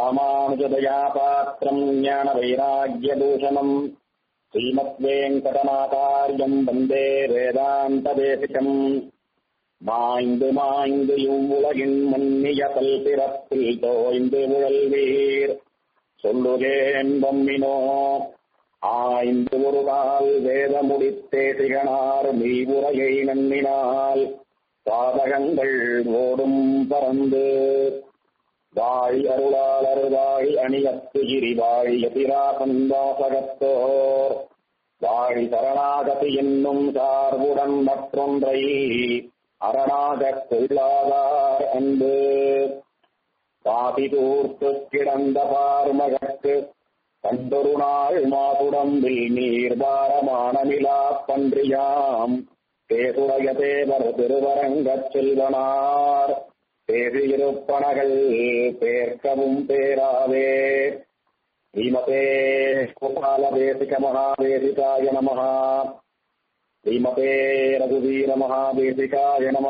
ராமானுஜதயா பாத்திரம் ஞான வைராகியபூஷணம் ஸ்ரீமத்வேங்கடநாதாரியம் வந்தே வேதாந்ததேசிகம் மாய்ந்து மாய்ந்து இவ்வுலகின் மன்னிய பல்பிறப்பில் தோய்ந்து உழல்வீர் சொல்லுகேன் பொம்மினோ ஆய்ந்து ஒரு நாள் வேத முடித்தே திகனார் மீவுரையை நன்னினால் பாதகங்கள் ஓடும் பறந்து வாய் அருளாளர் வாய் அணியத்து கிரிவாய் எதிராசன் வாசகத்தோர் வாழி சரணாகதி என்னும் சார்புடன் மற்றொன்றை அரணாகக் கொள்ளாதார் அன்பு பாதி தூர்த்து கிடந்த பார்மகற்கு கண்டொரு நாள் மாதுடம்பில் நீர்பாரமான நிலா பன்றியாம் பேசுடைய தேவர் திருவரங்கச் செல்வனார் பேசியிருப்பனகள் பேர்க்கவும் பேராவே ஸ்ரீமதே கோபால தேசிக மகாதேசிகாய நம ஸ்ரீமதே ரகுவீர மகாதேசிகாய நம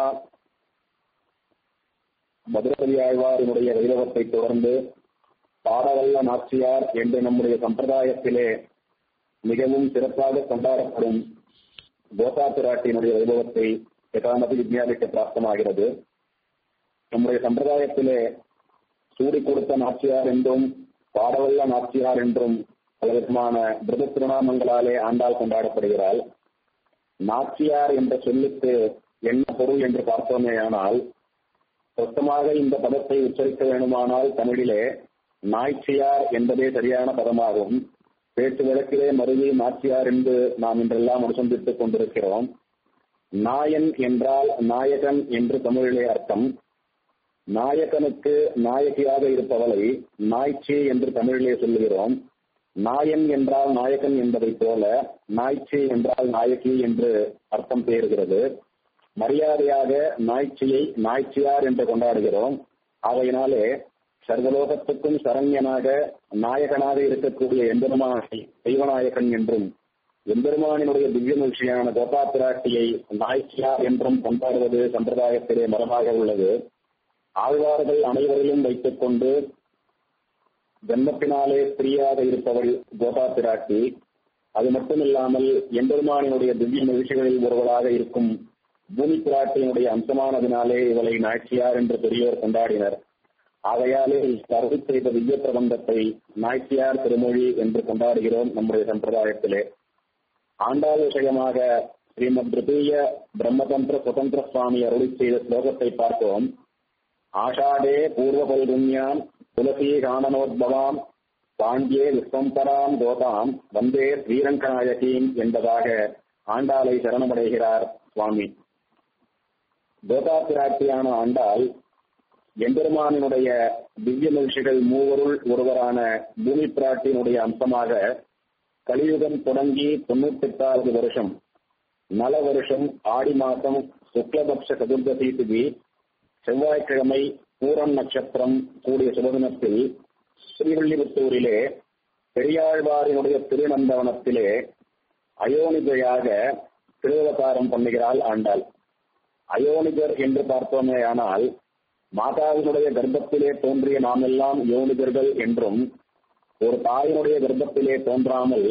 மதுரபதி ஆழ்வாரினுடைய வைபவத்தை தொடர்ந்து பாடவல்ல நாச்சியார் என்று நம்முடைய சம்பிரதாயத்திலே மிகவும் சிறப்பாக கொண்டாடப்படும் கோசா பிராட்டியினுடைய வைபவத்தை யதாமதி வித்யாபிக்க பிராப்தமாகிறது நம்முடைய சம்பிரதாயத்திலே சூடி கொடுத்த நாச்சியார் என்றும் பாடவல்ல நாச்சியார் என்றும் பல விதமான பிரத திருநாமங்களாலே ஆண்டாள் கொண்டாடப்படுகிறாள் நாச்சியார் என்ற சொல்லுக்கு என்ன பொருள் என்று பார்த்தோமேயானால் சொத்தமாக இந்த பதத்தை உச்சரிக்க வேண்டுமானால் தமிழிலே நாய்ச்சியார் என்பதே சரியான பதமாகும் பேச்சு வழக்கிலே மருவி நாச்சியார் என்று நாம் இன்றெல்லாம் அனுசந்தித்துக் கொண்டிருக்கிறோம் நாயன் என்றால் நாயகன் என்று தமிழிலே அர்த்தம் நாயகனுக்கு நாயகியாக இருப்பவளை நாய்ச்சி என்று தமிழிலே சொல்லுகிறோம் நாயன் என்றால் நாயகன் என்பதைப் போல நாய்ச்சி என்றால் நாயகி என்று அர்த்தம் பெறுகிறது மரியாதையாக நாய்ச்சியை நாய்ச்சியார் என்று கொண்டாடுகிறோம் ஆகையினாலே சர்வலோகத்துக்கும் சரண்யனாக நாயகனாக இருக்கக்கூடிய எம்பெருமானை தெய்வநாயகன் என்றும் எம்பெருமானினுடைய திவ்ய மகிழ்ச்சியான கோபா பிராட்டியை நாய்ச்சியார் என்றும் கொண்டாடுவது சம்பிரதாயத்திலே மரபாக உள்ளது ஆழ்வார்கள் அனைவரையும் வைத்துக் கொண்டு ஜன்மத்தினாலே ஸ்திரீயாக இருப்பவள் கோபா பிராட்டி அது மட்டுமில்லாமல் எம்பெருமானினுடைய திவ்ய மகிழ்ச்சிகளில் ஒருவராக இருக்கும் பூமி பிராட்டியினுடைய அம்சமானதினாலே இவளை நாய்ச்சியார் என்று பெரியோர் கொண்டாடினர் ஆகையாலே அருள் செய்த திவ்ய பிரபந்தத்தை நாய்ச்சியார் திருமொழி என்று கொண்டாடுகிறோம் நம்முடைய சம்பிரதாயத்திலே ஆண்டாள் விஷயமாக ஸ்ரீமத் திருத்தீய பிரம்மதந்திர சுதந்திர சுவாமி அருளி செய்த ஸ்லோகத்தை பார்த்தோம் ஆஷாடே பூர்வ பல்குன்யாம் துளசி காணனோத்பவாம் பாண்டியே விஸ்வம்பராம் கோதாம் வந்தே ஸ்ரீரங்கநாயகீம் என்பதாக ஆண்டாளை சரணமடைகிறார் சுவாமி கோதா பிராட்டியான ஆண்டாள் எம்பெருமானினுடைய திவ்ய மகிழ்ச்சிகள் மூவருள் ஒருவரான பூமி பிராட்டியினுடைய அம்சமாக கலியுகம் தொடங்கி தொண்ணூத்தி எட்டாவது வருஷம் நல வருஷம் ஆடி மாதம் சுக்லபக்ஷ சதுர்தசி திதி செவ்வாய்க்கிழமை பூரம் நட்சத்திரம் கூடிய சுபதினத்தில் ஸ்ரீவில்லிபுத்தூரிலே பெரியாழ்வாரினுடைய திருநந்தவனத்திலே அயோனிதையாக திருவதாரம் பண்ணுகிறாள் ஆண்டாள் அயோனிகர் என்று பார்த்தோமே ஆனால் மாதாவினுடைய கர்ப்பத்திலே தோன்றிய நாமெல்லாம் யோனிகர்கள் என்றும் ஒரு தாயினுடைய கர்ப்பத்திலே தோன்றாமல்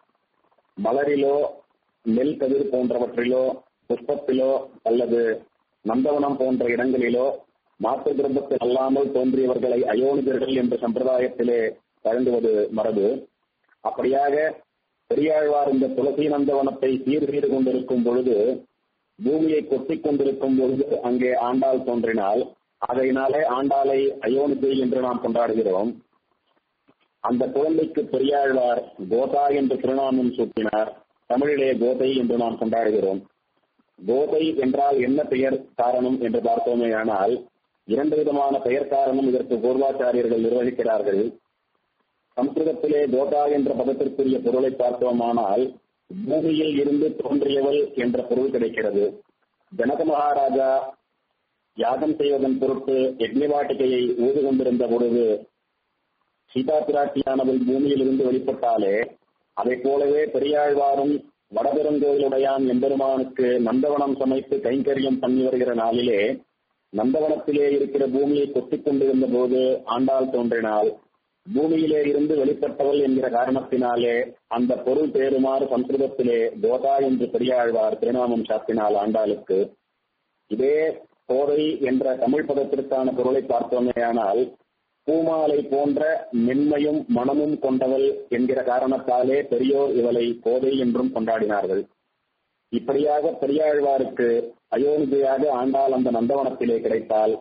மலரிலோ நெல் கதிர் போன்றவற்றிலோ புஷ்பத்திலோ அல்லது நந்தவனம் போன்ற இடங்களிலோ மாற்று கர்ப்பத்தில் அல்லாமல் தோன்றியவர்களை அயோனிகர்கள் என்ற சம்பிரதாயத்திலே வழங்குவது மரபு அப்படியாக பெரியாழ்வார் இந்த துளசி நந்தவனத்தை சீர் செய்து கொண்டிருக்கும் பொழுது பூமியை கொத்திக் கொண்டிருக்கும் பொழுது அங்கே ஆண்டாள் தோன்றினால் அதையினாலே ஆண்டாளை அயோனிதை என்று நாம் கொண்டாடுகிறோம் அந்த குழந்தைக்கு பெரியாழ்வார் கோதா என்று திருநாமம் சூட்டினார் தமிழிலே கோதை என்று நாம் கொண்டாடுகிறோம் கோதை என்றால் என்ன பெயர் காரணம் என்று பார்த்தோமே ஆனால் இரண்டு விதமான பெயர் காரணம் இதற்கு பூர்வாச்சாரியர்கள் நிர்வகிக்கிறார்கள் சம்ஸ்கிருதத்திலே கோதா என்ற பதத்திற்குரிய பொருளை பார்த்தோமானால் பூமியில் இருந்து தோன்றியவள் என்ற பொருள் கிடைக்கிறது ஜனக மகாராஜா யாகம் செய்வதன் பொருட்டு யக்னிவாட்டிகையை ஊது கொண்டிருந்த பொழுது சீதா பிராட்டியானவள் பூமியில் இருந்து வெளிப்பட்டாலே அதை போலவே பெரியாழ்வாரும் வடபெருங்கோயிலுடையான் எம்பெருமானுக்கு நந்தவனம் சமைத்து கைங்கரியம் பண்ணி வருகிற நாளிலே நந்தவனத்திலே இருக்கிற பூமியை கொத்திக் கொண்டிருந்த போது ஆண்டாள் தோன்றினாள் பூமியிலே இருந்து வெளிப்பட்டவள் என்கிற காரணத்தினாலே அந்த பொருள் தேருமாறு சம்ஸ்கிருதத்திலே கோதா என்று பெரியாழ்வார் திருநாமம் சாத்தினாள் ஆண்டாளுக்கு இதே கோதை என்ற தமிழ் பதத்திற்கான பொருளை பார்த்தோமேயானால் பூமாலை போன்ற மென்மையும் மனமும் கொண்டவள் என்கிற காரணத்தாலே பெரியோர் இவளை கோதை என்றும் கொண்டாடினார்கள் இப்படியாக பெரியாழ்வாருக்கு அயோனிதையாக ஆண்டாள் அந்த நந்தவனத்திலே கிடைத்தால்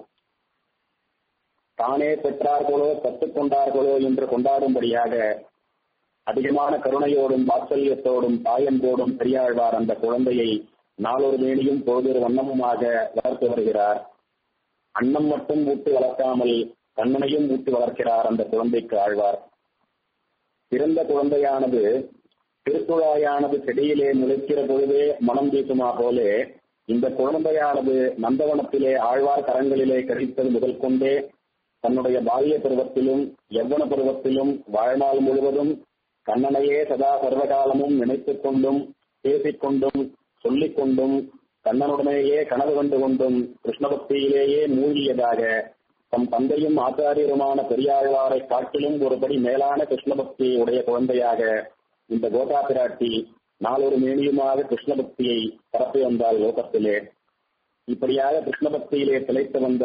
தானே பெற்றார்களோ கற்றுக்கொண்டார்களோ என்று கொண்டாடும்படியாக அதிகமான கருணையோடும் வாத்சல்யத்தோடும் தாயன்போடும் பெரியாழ்வார் அந்த குழந்தையை நாளொரு மேனியும் பொழுதொரு வண்ணமுமாக வளர்த்து வருகிறார் அன்னம் மட்டும் ஊட்டி வளர்க்காமல் கண்ணனையும் ஊட்டி வளர்க்கிறார் அந்த குழந்தைக்கு ஆழ்வார் பிறந்த குழந்தையானது திருக்குழாயானது செடியிலே முளைக்கிற பொழுதே மனம் வீசுமா போலே இந்த குழந்தையானது நந்தவனத்திலே ஆழ்வார் கரங்களிலே கிடைத்தது முதல் கொண்டே தன்னுடைய பால்ய பருவத்திலும் யவ்வன பருவத்திலும் வாழ்நாள் முழுவதும் கண்ணனையே சதா சர்வகாலமும் நினைத்துக் கொண்டும் பேசிக்கொண்டும் சொல்லிக் கொண்டும் கண்ணனுடனேயே கனவு கண்டு கொண்டும் கிருஷ்ணபக்தியிலேயே மூழ்கியதாக தம் தந்தையும் ஆச்சாரியருமான பெரியாழ்வாரை காட்டிலும் ஒருபடி மேலான கிருஷ்ணபக்தியை உடைய குழந்தையாக இந்த கோதா பிராட்டி நாளொரு மேனியுமாக கிருஷ்ணபக்தியை பரப்பி வந்தால் லோகத்திலே இப்படியாக கிருஷ்ணபக்தியிலே திளைத்து வந்த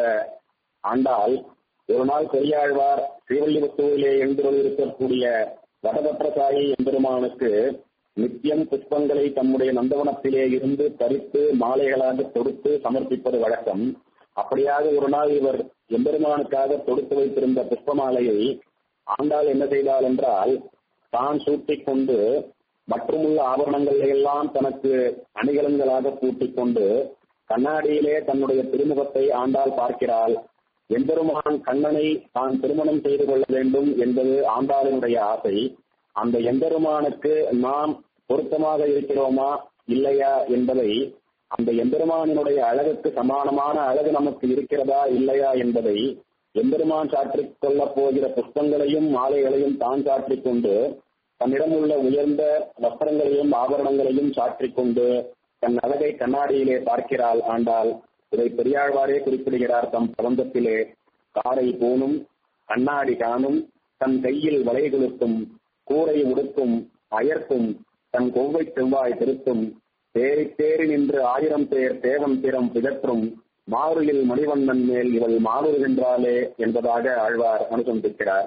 ஆண்டாள் ஒரு நாள் பெரியாழ்வார் ஸ்ரீவல்லிபுத்தூரிலே எழுந்துள்ள வடபற்ற சாயி எம்பெருமானுக்கு நித்தியம் புஷ்பங்களை தம்முடைய நந்தவனத்திலே இருந்து பறித்து மாலைகளாக தொடுத்து சமர்ப்பிப்பது வழக்கம் அப்படியாக ஒரு நாள் இவர் எம்பெருமானுக்காக தொடுத்து வைத்திருந்த புஷ்பமாலையை ஆண்டாள் என்ன செய்தாள் என்றால் தான் சூட்டிக் கொண்டு மற்றுமுள்ள ஆபரணங்களை எல்லாம் தனக்கு அணிகலன்களாக பூட்டிக் கொண்டு கண்ணாடியிலே தன்னுடைய திருமுகத்தை ஆண்டாள் பார்க்கிறாள் எம்பெருமான் கண்ணனை தான் திருமணம் செய்து கொள்ள வேண்டும் என்பது ஆண்டாளினுடைய ஆசை அந்த எம்பெருமானுக்கு நாம் பொருத்தமாக இருக்கிறோமா இல்லையா என்பதை அந்த எம்பெருமானினுடைய அழகுக்கு சமானமான அழகு நமக்கு இருக்கிறதா இல்லையா என்பதை எம்பெருமான் சாற்றிக் கொள்ளப் போகிற புஷ்பங்களையும் மாலைகளையும் தான் சாற்றிக் கொண்டு தன்னிடம் உள்ள உயர்ந்த வஸ்திரங்களையும் ஆபரணங்களையும் சாற்றிக் கொண்டு தன் அழகை கண்ணாடியிலே பார்க்கிறாள் ஆண்டாள் இதை பெரியாழ்வாரே குறிப்பிடுகிறார் தம் பிரபந்தத்திலே காரை பூணும் கண்ணாடி காணும் தன் கையில் வலை கொளுத்தும் கூரை உடுக்கும் அயர்க்கும் தன் கொவ்வை செவ்வாய் திருத்தும் தேறி தேறி நின்று ஆயிரம் பேர் தேவன் திறம் பிதற்றும் மாறுயில் மணிவண்ணன் மேல் இவள் மாறுகின்றாளே என்பதாக ஆழ்வார் அனுசந்திக்கிறார்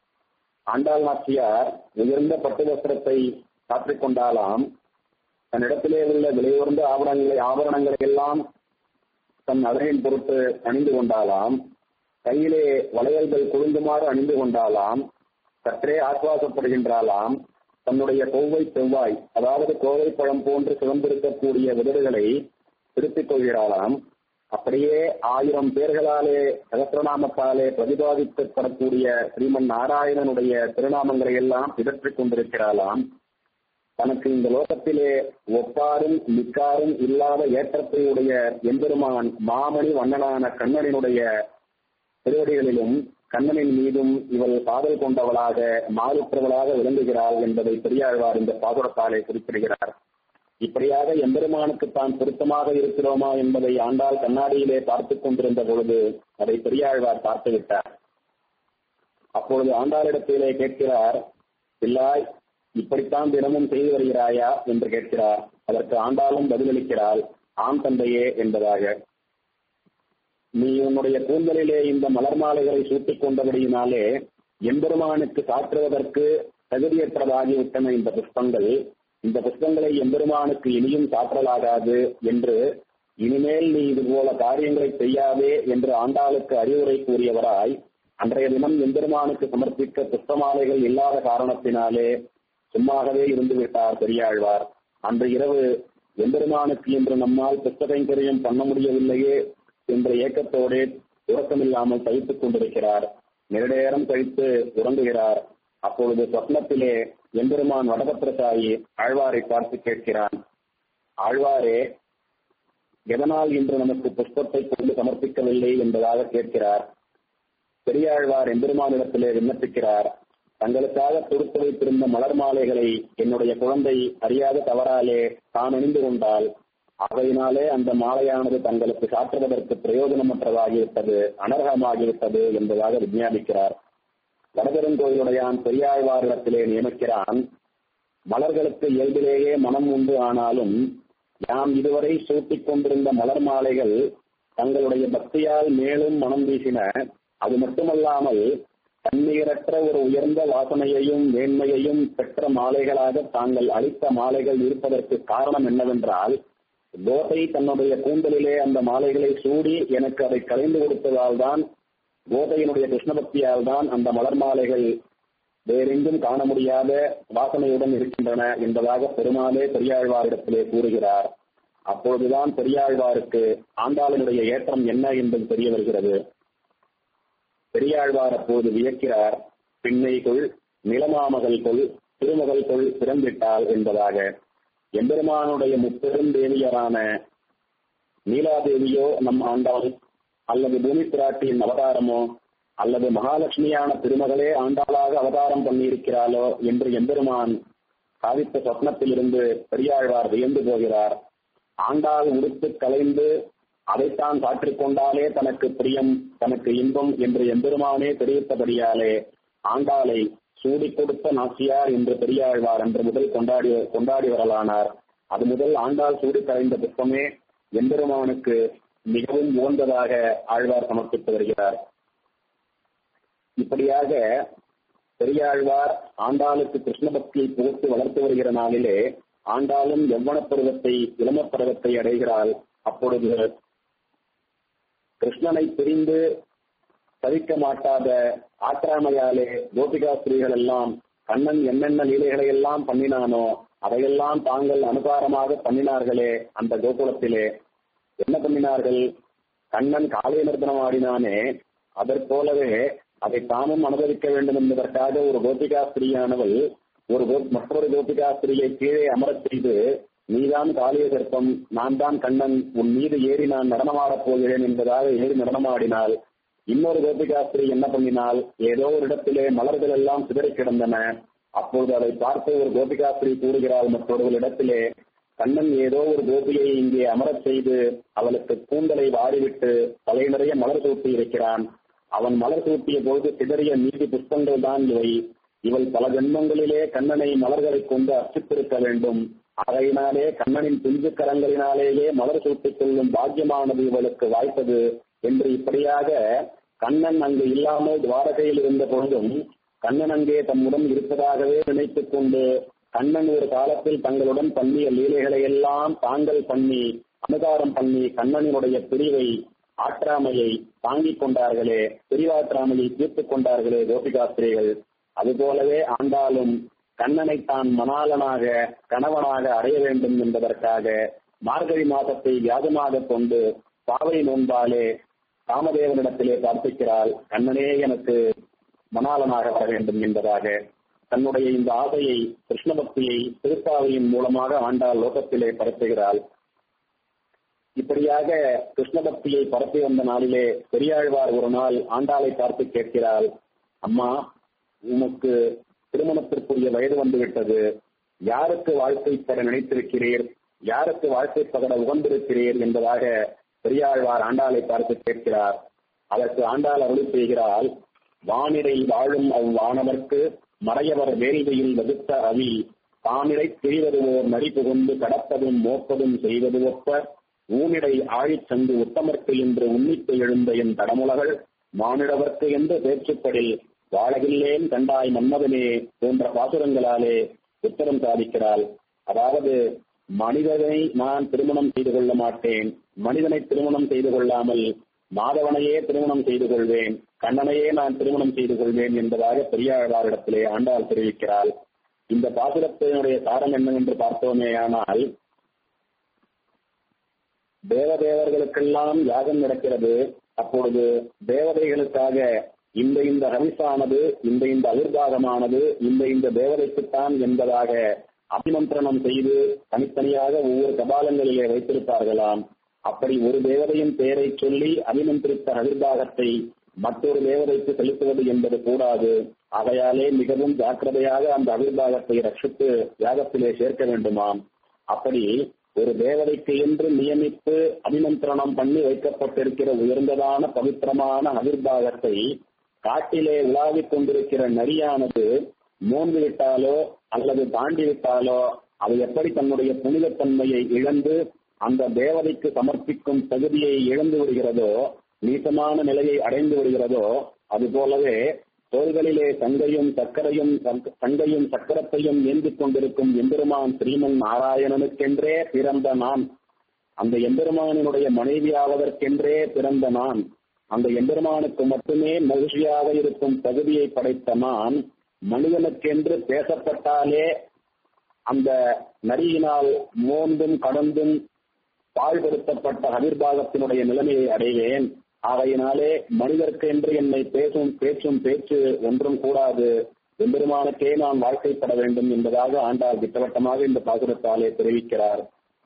ஆண்டாள் நாச்சியார் உயர்ந்த பட்டு வஸ்திரத்தை காற்றிக் கொண்டாலாம் தன்னிடத்திலே உள்ள விலையுயர்ந்த ஆபரணங்களை ஆபரணங்களை எல்லாம் தன் அழகின் பொருட்டு அணிந்து கொண்டாலாம் கையிலே வளையல்கள் குழுந்துமாறு அணிந்து கொண்டாலாம் சற்றே ஆசுவாசப்படுகின்றாலாம் தன்னுடைய கோவை செவ்வாய் அதாவது கோவை பழம் போன்று சிவந்திருக்கக்கூடிய விதடுகளை திருப்பிக் கொள்கிறாளாம் அப்படியே ஆயிரம் பேர்களாலே சகசிரநாமத்தாலே பிரதிபாதிக்கப்படக்கூடிய ஸ்ரீமன் நாராயணனுடைய திருநாமங்களை எல்லாம் பிதற்றிக் கொண்டிருக்கிறாளாம் தனக்கு இந்த லோகத்திலே ஒப்பாரும் மிக்காரும் இல்லாத ஏற்றத்தை உடைய எம்பெருமான் மாமணி வண்ணனான கண்ணனினுடைய திருவடிகளிலும் கண்ணனின் மீதும் இவள் காதல் கொண்டவளாக மாறுற்றவளாக விளங்குகிறாள் என்பதை பெரியாழ்வார் இந்த பாசுரத்தாலே குறிப்பிடுகிறார் இப்படியாக எம்பெருமானுக்கு தான் பொருத்தமாக இருக்கிறோமா என்பதை ஆண்டாள் கண்ணாடியிலே பார்த்துக் கொண்டிருந்த பொழுது அதை பெரியாழ்வார் பார்த்துவிட்டார் அப்பொழுது ஆண்டாளிடத்திலே கேட்கிறார் பிள்ளாய் இப்படித்தான் தினமும் செய்து வருகிறாயா என்று கேட்கிறார் அதற்கு ஆண்டாளும் பதிலளிக்கிறாள் ஆண் தந்தையே என்பதாக நீ உன்னுடைய கூந்தலிலே இந்த மலர் மாலைகளை சூட்டிக் கொண்டபடியினாலே எம்பெருமானுக்கு சாற்றுவதற்கு தகுதியற்றதாகிவிட்டன இந்த புஷ்பங்கள் இந்த புஷ்பங்களை எம்பெருமானுக்கு இனியும் சாற்றலாகாது என்று இனிமேல் நீ இது போல காரியங்களை செய்யாதே என்று ஆண்டாளுக்கு அறிவுரை கூறியவராய் அன்றைய தினம் எம்பெருமானுக்கு சமர்ப்பிக்க புஷ்பமாலைகள் இல்லாத காரணத்தினாலே சும்மாகவே இருந்து விட்டார் பெரியாழ்வார் அன்று இரவு எம்பெருமானுக்கு என்று நம்மால் புத்தகைங்கரியம் பண்ண முடியவில்லையே என்ற ஏக்கத்தோடே உறக்கமில்லாமல் தவித்துக் கொண்டிருக்கிறார் நெடுநேரம் கழித்து உறங்குகிறார் அப்பொழுது சொப்னத்திலே எம்பெருமான் வடபத்திரசாயி ஆழ்வாரை பார்த்து கேட்கிறான் ஆழ்வாரே எதனால் இன்று நமக்கு புஷ்பத்தை கொண்டு சமர்ப்பிக்கவில்லை என்பதாக கேட்கிறார் பெரியாழ்வார் எம்பெருமானிடத்திலே விண்ணப்பிக்கிறார் தங்களுக்காக தொடுத்து வைத்திருந்த மலர் மாலைகளை என்னுடைய குழந்தை அறியாத தவறாலே தான் அணிந்து கொண்டால் அவையினாலே அந்த மாலையானது தங்களுக்கு சாற்றுவதற்கு பிரயோஜனமற்றதாகிவிட்டது அனர்ஹமாகிவிட்டது என்பதாக விஞ்ஞாபிக்கிறார் வடபெருங்கோயிலுடையான் பெரியாழ்வாரிடத்திலே நியமிக்கிறான் மலர்களுக்கு இயல்பிலேயே மனம் உண்டு ஆனாலும் யாம் இதுவரை சூட்டிக் கொண்டிருந்த மலர் மாலைகள் தங்களுடைய பக்தியால் மேலும் மனம் வீசின அது மட்டுமல்லாமல் தண்ணீரற்ற ஒரு உயர்ந்த வாசனையையும் மேன்மையையும் பெற்ற மாலைகளாக தாங்கள் அளித்த மாலைகள் இருப்பதற்கு காரணம் என்னவென்றால் கோதை தன்னுடைய கூந்தலிலே அந்த மாலைகளை சூடி எனக்கு அதை கலைந்து கொடுத்ததால் தான் கோதையினுடைய கிருஷ்ணபக்தியால் தான் அந்த மலர் மாலைகள் வேறெங்கும் காண முடியாத வாசனையுடன் இருக்கின்றன என்பதாக பெருமாளே பெரியாழ்வாரிடத்திலே கூறுகிறார் அப்பொழுதுதான் பெரியாழ்வாருக்கு ஆண்டாளினுடைய ஏற்றம் என்ன என்பது தெரிய வருகிறது பெரியாழ்வார் அப்போது வியக்கிறார் பின்னைக்குள் நிலமாமகள் கொள் திருமகள் கொள் பிறந்திட்டாள் என்பதாக எம்பெருமானுடைய முப்பெரும் தேவியரான நீலாதேவியோ நம் ஆண்டாள் அல்லது பூமி பிராட்டியின் அவதாரமோ அல்லது மகாலட்சுமியான திருமகளே ஆண்டாளாக அவதாரம் பண்ணியிருக்கிறாளோ என்று எம்பெருமான் சாதித்த சொப்னத்திலிருந்து பெரியாழ்வார் வியந்து போகிறார் ஆண்டாள் உடுத்து கலைந்து அதைத்தான் காற்றிக் கொண்டாலே தனக்கு பிரியம் தனக்கு இன்பம் என்று எம்பெருமானே தெரிவித்தபடியாலே ஆண்டாளை சூடி கொடுத்த நாச்சியார் என்று பெரியாழ்வார் என்று முதல் கொண்டாடி கொண்டாடி வரலானார் அது முதல் ஆண்டாள் சூடி கலைந்த புஷ்பமே எம்பெருமானுக்கு மிகவும் உகந்ததாக ஆழ்வார் சமர்ப்பித்து வருகிறார் இப்படியாக பெரியாழ்வார் ஆண்டாளுக்கு கிருஷ்ண பக்தியை புகுத்து வளர்த்து வருகிற நாளிலே ஆண்டாளும் எவ்வன பருவத்தை இளமப் பருவத்தை அடைகிறாள் அப்பொழுது கிருஷ்ணனை பிரிந்து தவிக்க மாட்டாத ஆற்றாமையாலே கோபிகா ஸ்திரீகள் எல்லாம் கண்ணன் என்னென்ன லீலைகளை எல்லாம் பண்ணினானோ அதையெல்லாம் தாங்கள் அனுகாரமாக பண்ணினார்களே அந்த கோகுலத்திலே என்ன பண்ணினார்கள் கண்ணன் காலை நிறுத்தனம் ஆடினானே அதற்போலவே அதை தாமும் அனுபவிக்க வேண்டும் என்பதற்காக ஒரு கோபிகா ஸ்திரீயானவள் ஒரு மற்றொரு கோபிகா ஸ்திரீயை கீழே அமரச் செய்து நீதான் காளிய கற்பம் நான் தான் கண்ணன் உன் மீது ஏறி நான் நடனமாடப் போகிறேன் என்பதாக ஏறி நடனமாடினாள் இன்னொரு கோபிகாஸ்திரி என்ன பண்ணினால் ஏதோ ஒரு இடத்திலே மலர்கள் எல்லாம் சிதறி கிடந்தன அப்பொழுது அதை பார்த்து ஒரு கோபிகாஸ்திரி கூறுகிறாள் மற்றொரு இடத்திலே கண்ணன் ஏதோ ஒரு கோபியை இங்கே அமரச் செய்து அவளுக்கு கூந்தலை வாரிவிட்டு தலை நிறைய மலர் சூட்டி இருக்கிறான் அவன் மலர் சூட்டிய போது சிதறிய நீதி புஷ்பங்கள் தான் இவை இவள் பல ஜென்மங்களிலே கண்ணனை மலர்களை கொண்டு அர்ச்சித்திருக்க வேண்டும் ஆகையினாலே கண்ணனின் பிஞ்சு கரங்களினாலேயே மலர் சூட்டிக் கொள்ளும் பாக்கியமானது இவளுக்கு வாய்த்தது என்று இப்படியாக கண்ணன் அங்கு இல்லாமல் துவாரகையில் இருந்த பொழுதும் கண்ணன் அங்கே தம்முடன் இருப்பதாகவே நினைத்துக் கொண்டு கண்ணன் ஒரு காலத்தில் தங்களுடன் பண்ணிய லீலைகளை எல்லாம் தாங்கள் பண்ணி அனுகாரம் பண்ணி கண்ணனினுடைய பிரிவை ஆற்றாமையை தாங்கிக் கொண்டார்களே பிரிவாற்றாமையை தீர்த்துக் கொண்டார்களே கோபிகாஸ்திரிகள் அதுபோலவே ஆண்டாலும் கண்ணனை தான் மணாளனாக கணவனாக அடைய வேண்டும் என்பதற்காக மார்கழி மாதத்தை வியாதமாக கொண்டு பாவை நோன்பாலே காமதேவனிடத்திலே பிரார்த்திக்கிறாள் கண்ணனே எனக்கு மணாளனாக வர வேண்டும் என்பதாக தன்னுடைய இந்த ஆசையை கிருஷ்ண பக்தியை திருப்பாவையின் மூலமாக ஆண்டாள் லோகத்திலே பரப்புகிறாள் இப்படியாக கிருஷ்ண பக்தியை பரப்பி வந்த நாளிலே பெரியாழ்வார் ஒரு நாள் ஆண்டாளை பார்த்து கேட்கிறாள் அம்மா உமக்கு திருமணத்திற்குரிய வயது வந்துவிட்டது யாருக்கு வாழ்க்கை பெற நினைத்திருக்கிறீர் யாருக்கு வாழ்க்கை பகர உகந்திருக்கிறீர் என்பதாக பெரியாழ்வார் ஆண்டாளை பார்த்து கேட்கிறார் அதற்கு ஆண்டாள் அருளி செய்கிறாள் வானிடை வாழும் அவ்வானவர்க்கு மறையவர் வேள்வியில் வகுத்த அவி தானிடை திரிவதுவோர் நரி புகுந்து கடப்பதும் மோப்பதும் செய்வது ஒப்ப ஊனிடை ஆழிச் சந்து உத்தமர்க்கு என்று உன்னித்து எழுந்த என் தடமுலகள் மானிடவர்க்கு என்று பேச்சுப்படில் வாழகில்லேன் கண்டாய் மன்மதனே போன்ற பாசுரங்களாலே உத்தரம் சாதிக்கிறாள் அதாவது மனிதனை நான் திருமணம் செய்து கொள்ள மாட்டேன் மனிதனை திருமணம் செய்து கொள்ளாமல் மாதவனையே திருமணம் செய்து கொள்வேன் கண்ணனையே நான் திருமணம் செய்து கொள்வேன் என்பதாக பெரியாழ்வாரிடத்திலே ஆண்டாள் தெரிவிக்கிறாள் இந்த பாசுரத்தினுடைய சாரம் என்னவென்று பார்த்தோமேயானால் தேவதேவர்களுக்கெல்லாம் யாகம் நடக்கிறது அப்பொழுது தேவதைகளுக்காக இந்த இந்த ஹரிசானது இந்த இந்த அவிர்வாகமானது இந்த இந்த தேவதைக்குத்தான் என்பதாக அபிமந்திரணம் செய்து தனித்தனியாக ஒவ்வொரு கபாலங்களிலே வைத்திருப்பார்களாம் அப்படி ஒரு தேவதையின் பெயரை சொல்லி அபிமந்திரித்த அவிர்வாகத்தை மற்றொரு தேவதைக்கு செலுத்துவது என்பது கூடாது ஆகையாலே மிகவும் ஜாக்கிரதையாக அந்த அவிர்வாகத்தை ரட்சித்து யாகத்திலே சேர்க்க வேண்டுமாம் அப்படி ஒரு தேவதைக்கு என்று நியமித்து அபிமந்திரணம் பண்ணி வைக்கப்பட்டிருக்கிற உயர்ந்ததான பவித்திரமான அவிர்வாகத்தை காட்டிலே உலாவிக் கொண்டிருக்கிற நரியானது மோந்து விட்டாலோ அல்லது தாண்டி விட்டாலோ அது எப்படி தன்னுடைய புனிதத்தன்மையை இழந்து அந்த தேவதைக்கு சமர்ப்பிக்கும் தகுதியை இழந்து விடுகிறதோ நீசமான நிலையை அடைந்து விடுகிறதோ அது போலவே தோள்களிலே சங்கையும் சக்கரையும் சங்கையும் சக்கரத்தையும் ஏந்தி கொண்டிருக்கும் எம்பெருமான் ஸ்ரீமன் நாராயணனுக்கென்றே பிறந்த நான் அந்த எம்பெருமானினுடைய மனைவியாவதற்கென்றே பிறந்த நான் அந்த எம்பெருமானுக்கு மட்டுமே மகிழ்ச்சியாக இருக்கும் தகுதியை படைத்த நான் மனிதனுக்கென்று பேசப்பட்டாலே அந்த நரியினால் மோந்தும் கடந்தும் பாழ்படுத்தப்பட்ட அவிர்வாகத்தினுடைய நிலைமையை அடைவேன் ஆகையினாலே மனிதருக்கு என்று என்னை பேசும் பேச்சும் பேச்சு ஒன்றும் கூடாது எம்பெருமானுக்கே நான் வாழ்க்கைப்பட வேண்டும் என்பதாக ஆண்டாள் திட்டவட்டமாக இந்த பாசுரத்தாலே தெரிவிக்கிறார்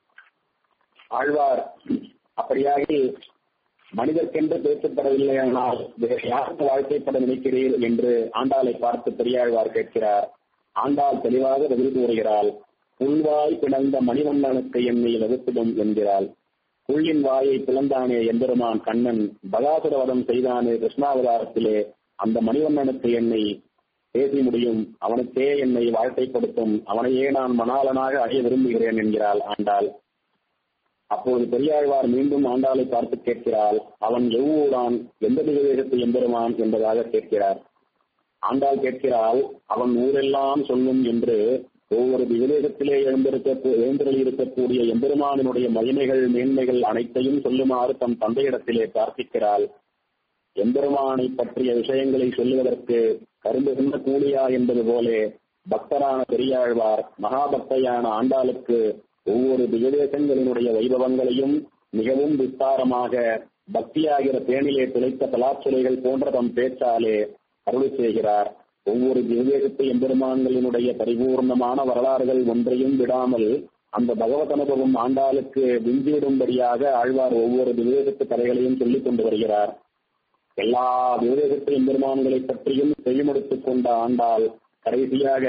ஆழ்வார் அப்படியாகி மனிதர்க்கென்று பேசப்படவில்லையானால் வேறு யாருக்கு வாழ்க்கைப்பட நினைக்கிறீர் என்று ஆண்டாளை பார்த்து பெரியாழ்வார் கேட்கிறார் ஆண்டாள் தெளிவாக பதில் கூறுகிறாள் புல்வாய் பிளந்த மணிவண்ணனுக்கு என்னை வகுப்பிடும் என்கிறாள் புள்ளின் வாயை பிளந்தானே எம்பெருமான் கண்ணன் பகாசுரவதம் செய்தானே கிருஷ்ணாவதாரத்திலே அந்த மணிவண்ணனுக்கு என்னை பேசி முடியும் அவனுக்கே என்னை வாழ்க்கைப்படுத்தும் அவனையே நான் மணாளனாக அடைய விரும்புகிறேன் என்கிறாள் ஆண்டாள் அப்போது பெரியாழ்வார் மீண்டும் ஆண்டாளை பார்த்து கேட்கிறாள் அவன் எவ்வூரான் எந்த விவேகத்து எம்பெருமான் என்பதாக கேட்கிறார் ஆண்டாள் கேட்கிறாள் அவன் ஊரெல்லாம் சொல்லும் என்று ஒவ்வொரு விவேகத்திலே எழுந்திருக்க எழுந்தருளி இருக்கக்கூடிய எம்பெருமானினுடைய மகிமைகள் மேன்மைகள் அனைத்தையும் சொல்லுமாறு தம் தந்தையிடத்திலே பிரார்த்திக்கிறாள் எம்பெருமானை பற்றிய விஷயங்களை சொல்லுவதற்கு கரும்பு சின்ன கூலியா என்பது போலே பக்தரான பெரியாழ்வார் மகாபக்தையான ஆண்டாளுக்கு ஒவ்வொரு திகதேசங்களினுடைய வைபவங்களையும் மிகவும் விஸ்தாரமாக பக்தியாகிற தேனிலே துளைத்த பலாச்சுரைகள் போன்ற தம் பேச்சாலே அருள் செய்கிறார் ஒவ்வொரு திவ்யேகத்து எம்பெருமான்களினுடைய பரிபூர்ணமான வரலாறுகள் ஒன்றையும் விடாமல் அந்த பகவத் அனுபவம் ஆண்டாளுக்கு விஞ்சிவிடும்படியாக ஆழ்வார் ஒவ்வொரு திவ்யேகத்து கதைகளையும் சொல்லிக் கொண்டு வருகிறார் எல்லா திவ்யேகத்து எம்பெருமான்களை பற்றியும் செய்யமுடித்துக் கொண்ட ஆண்டாள் கடைசியாக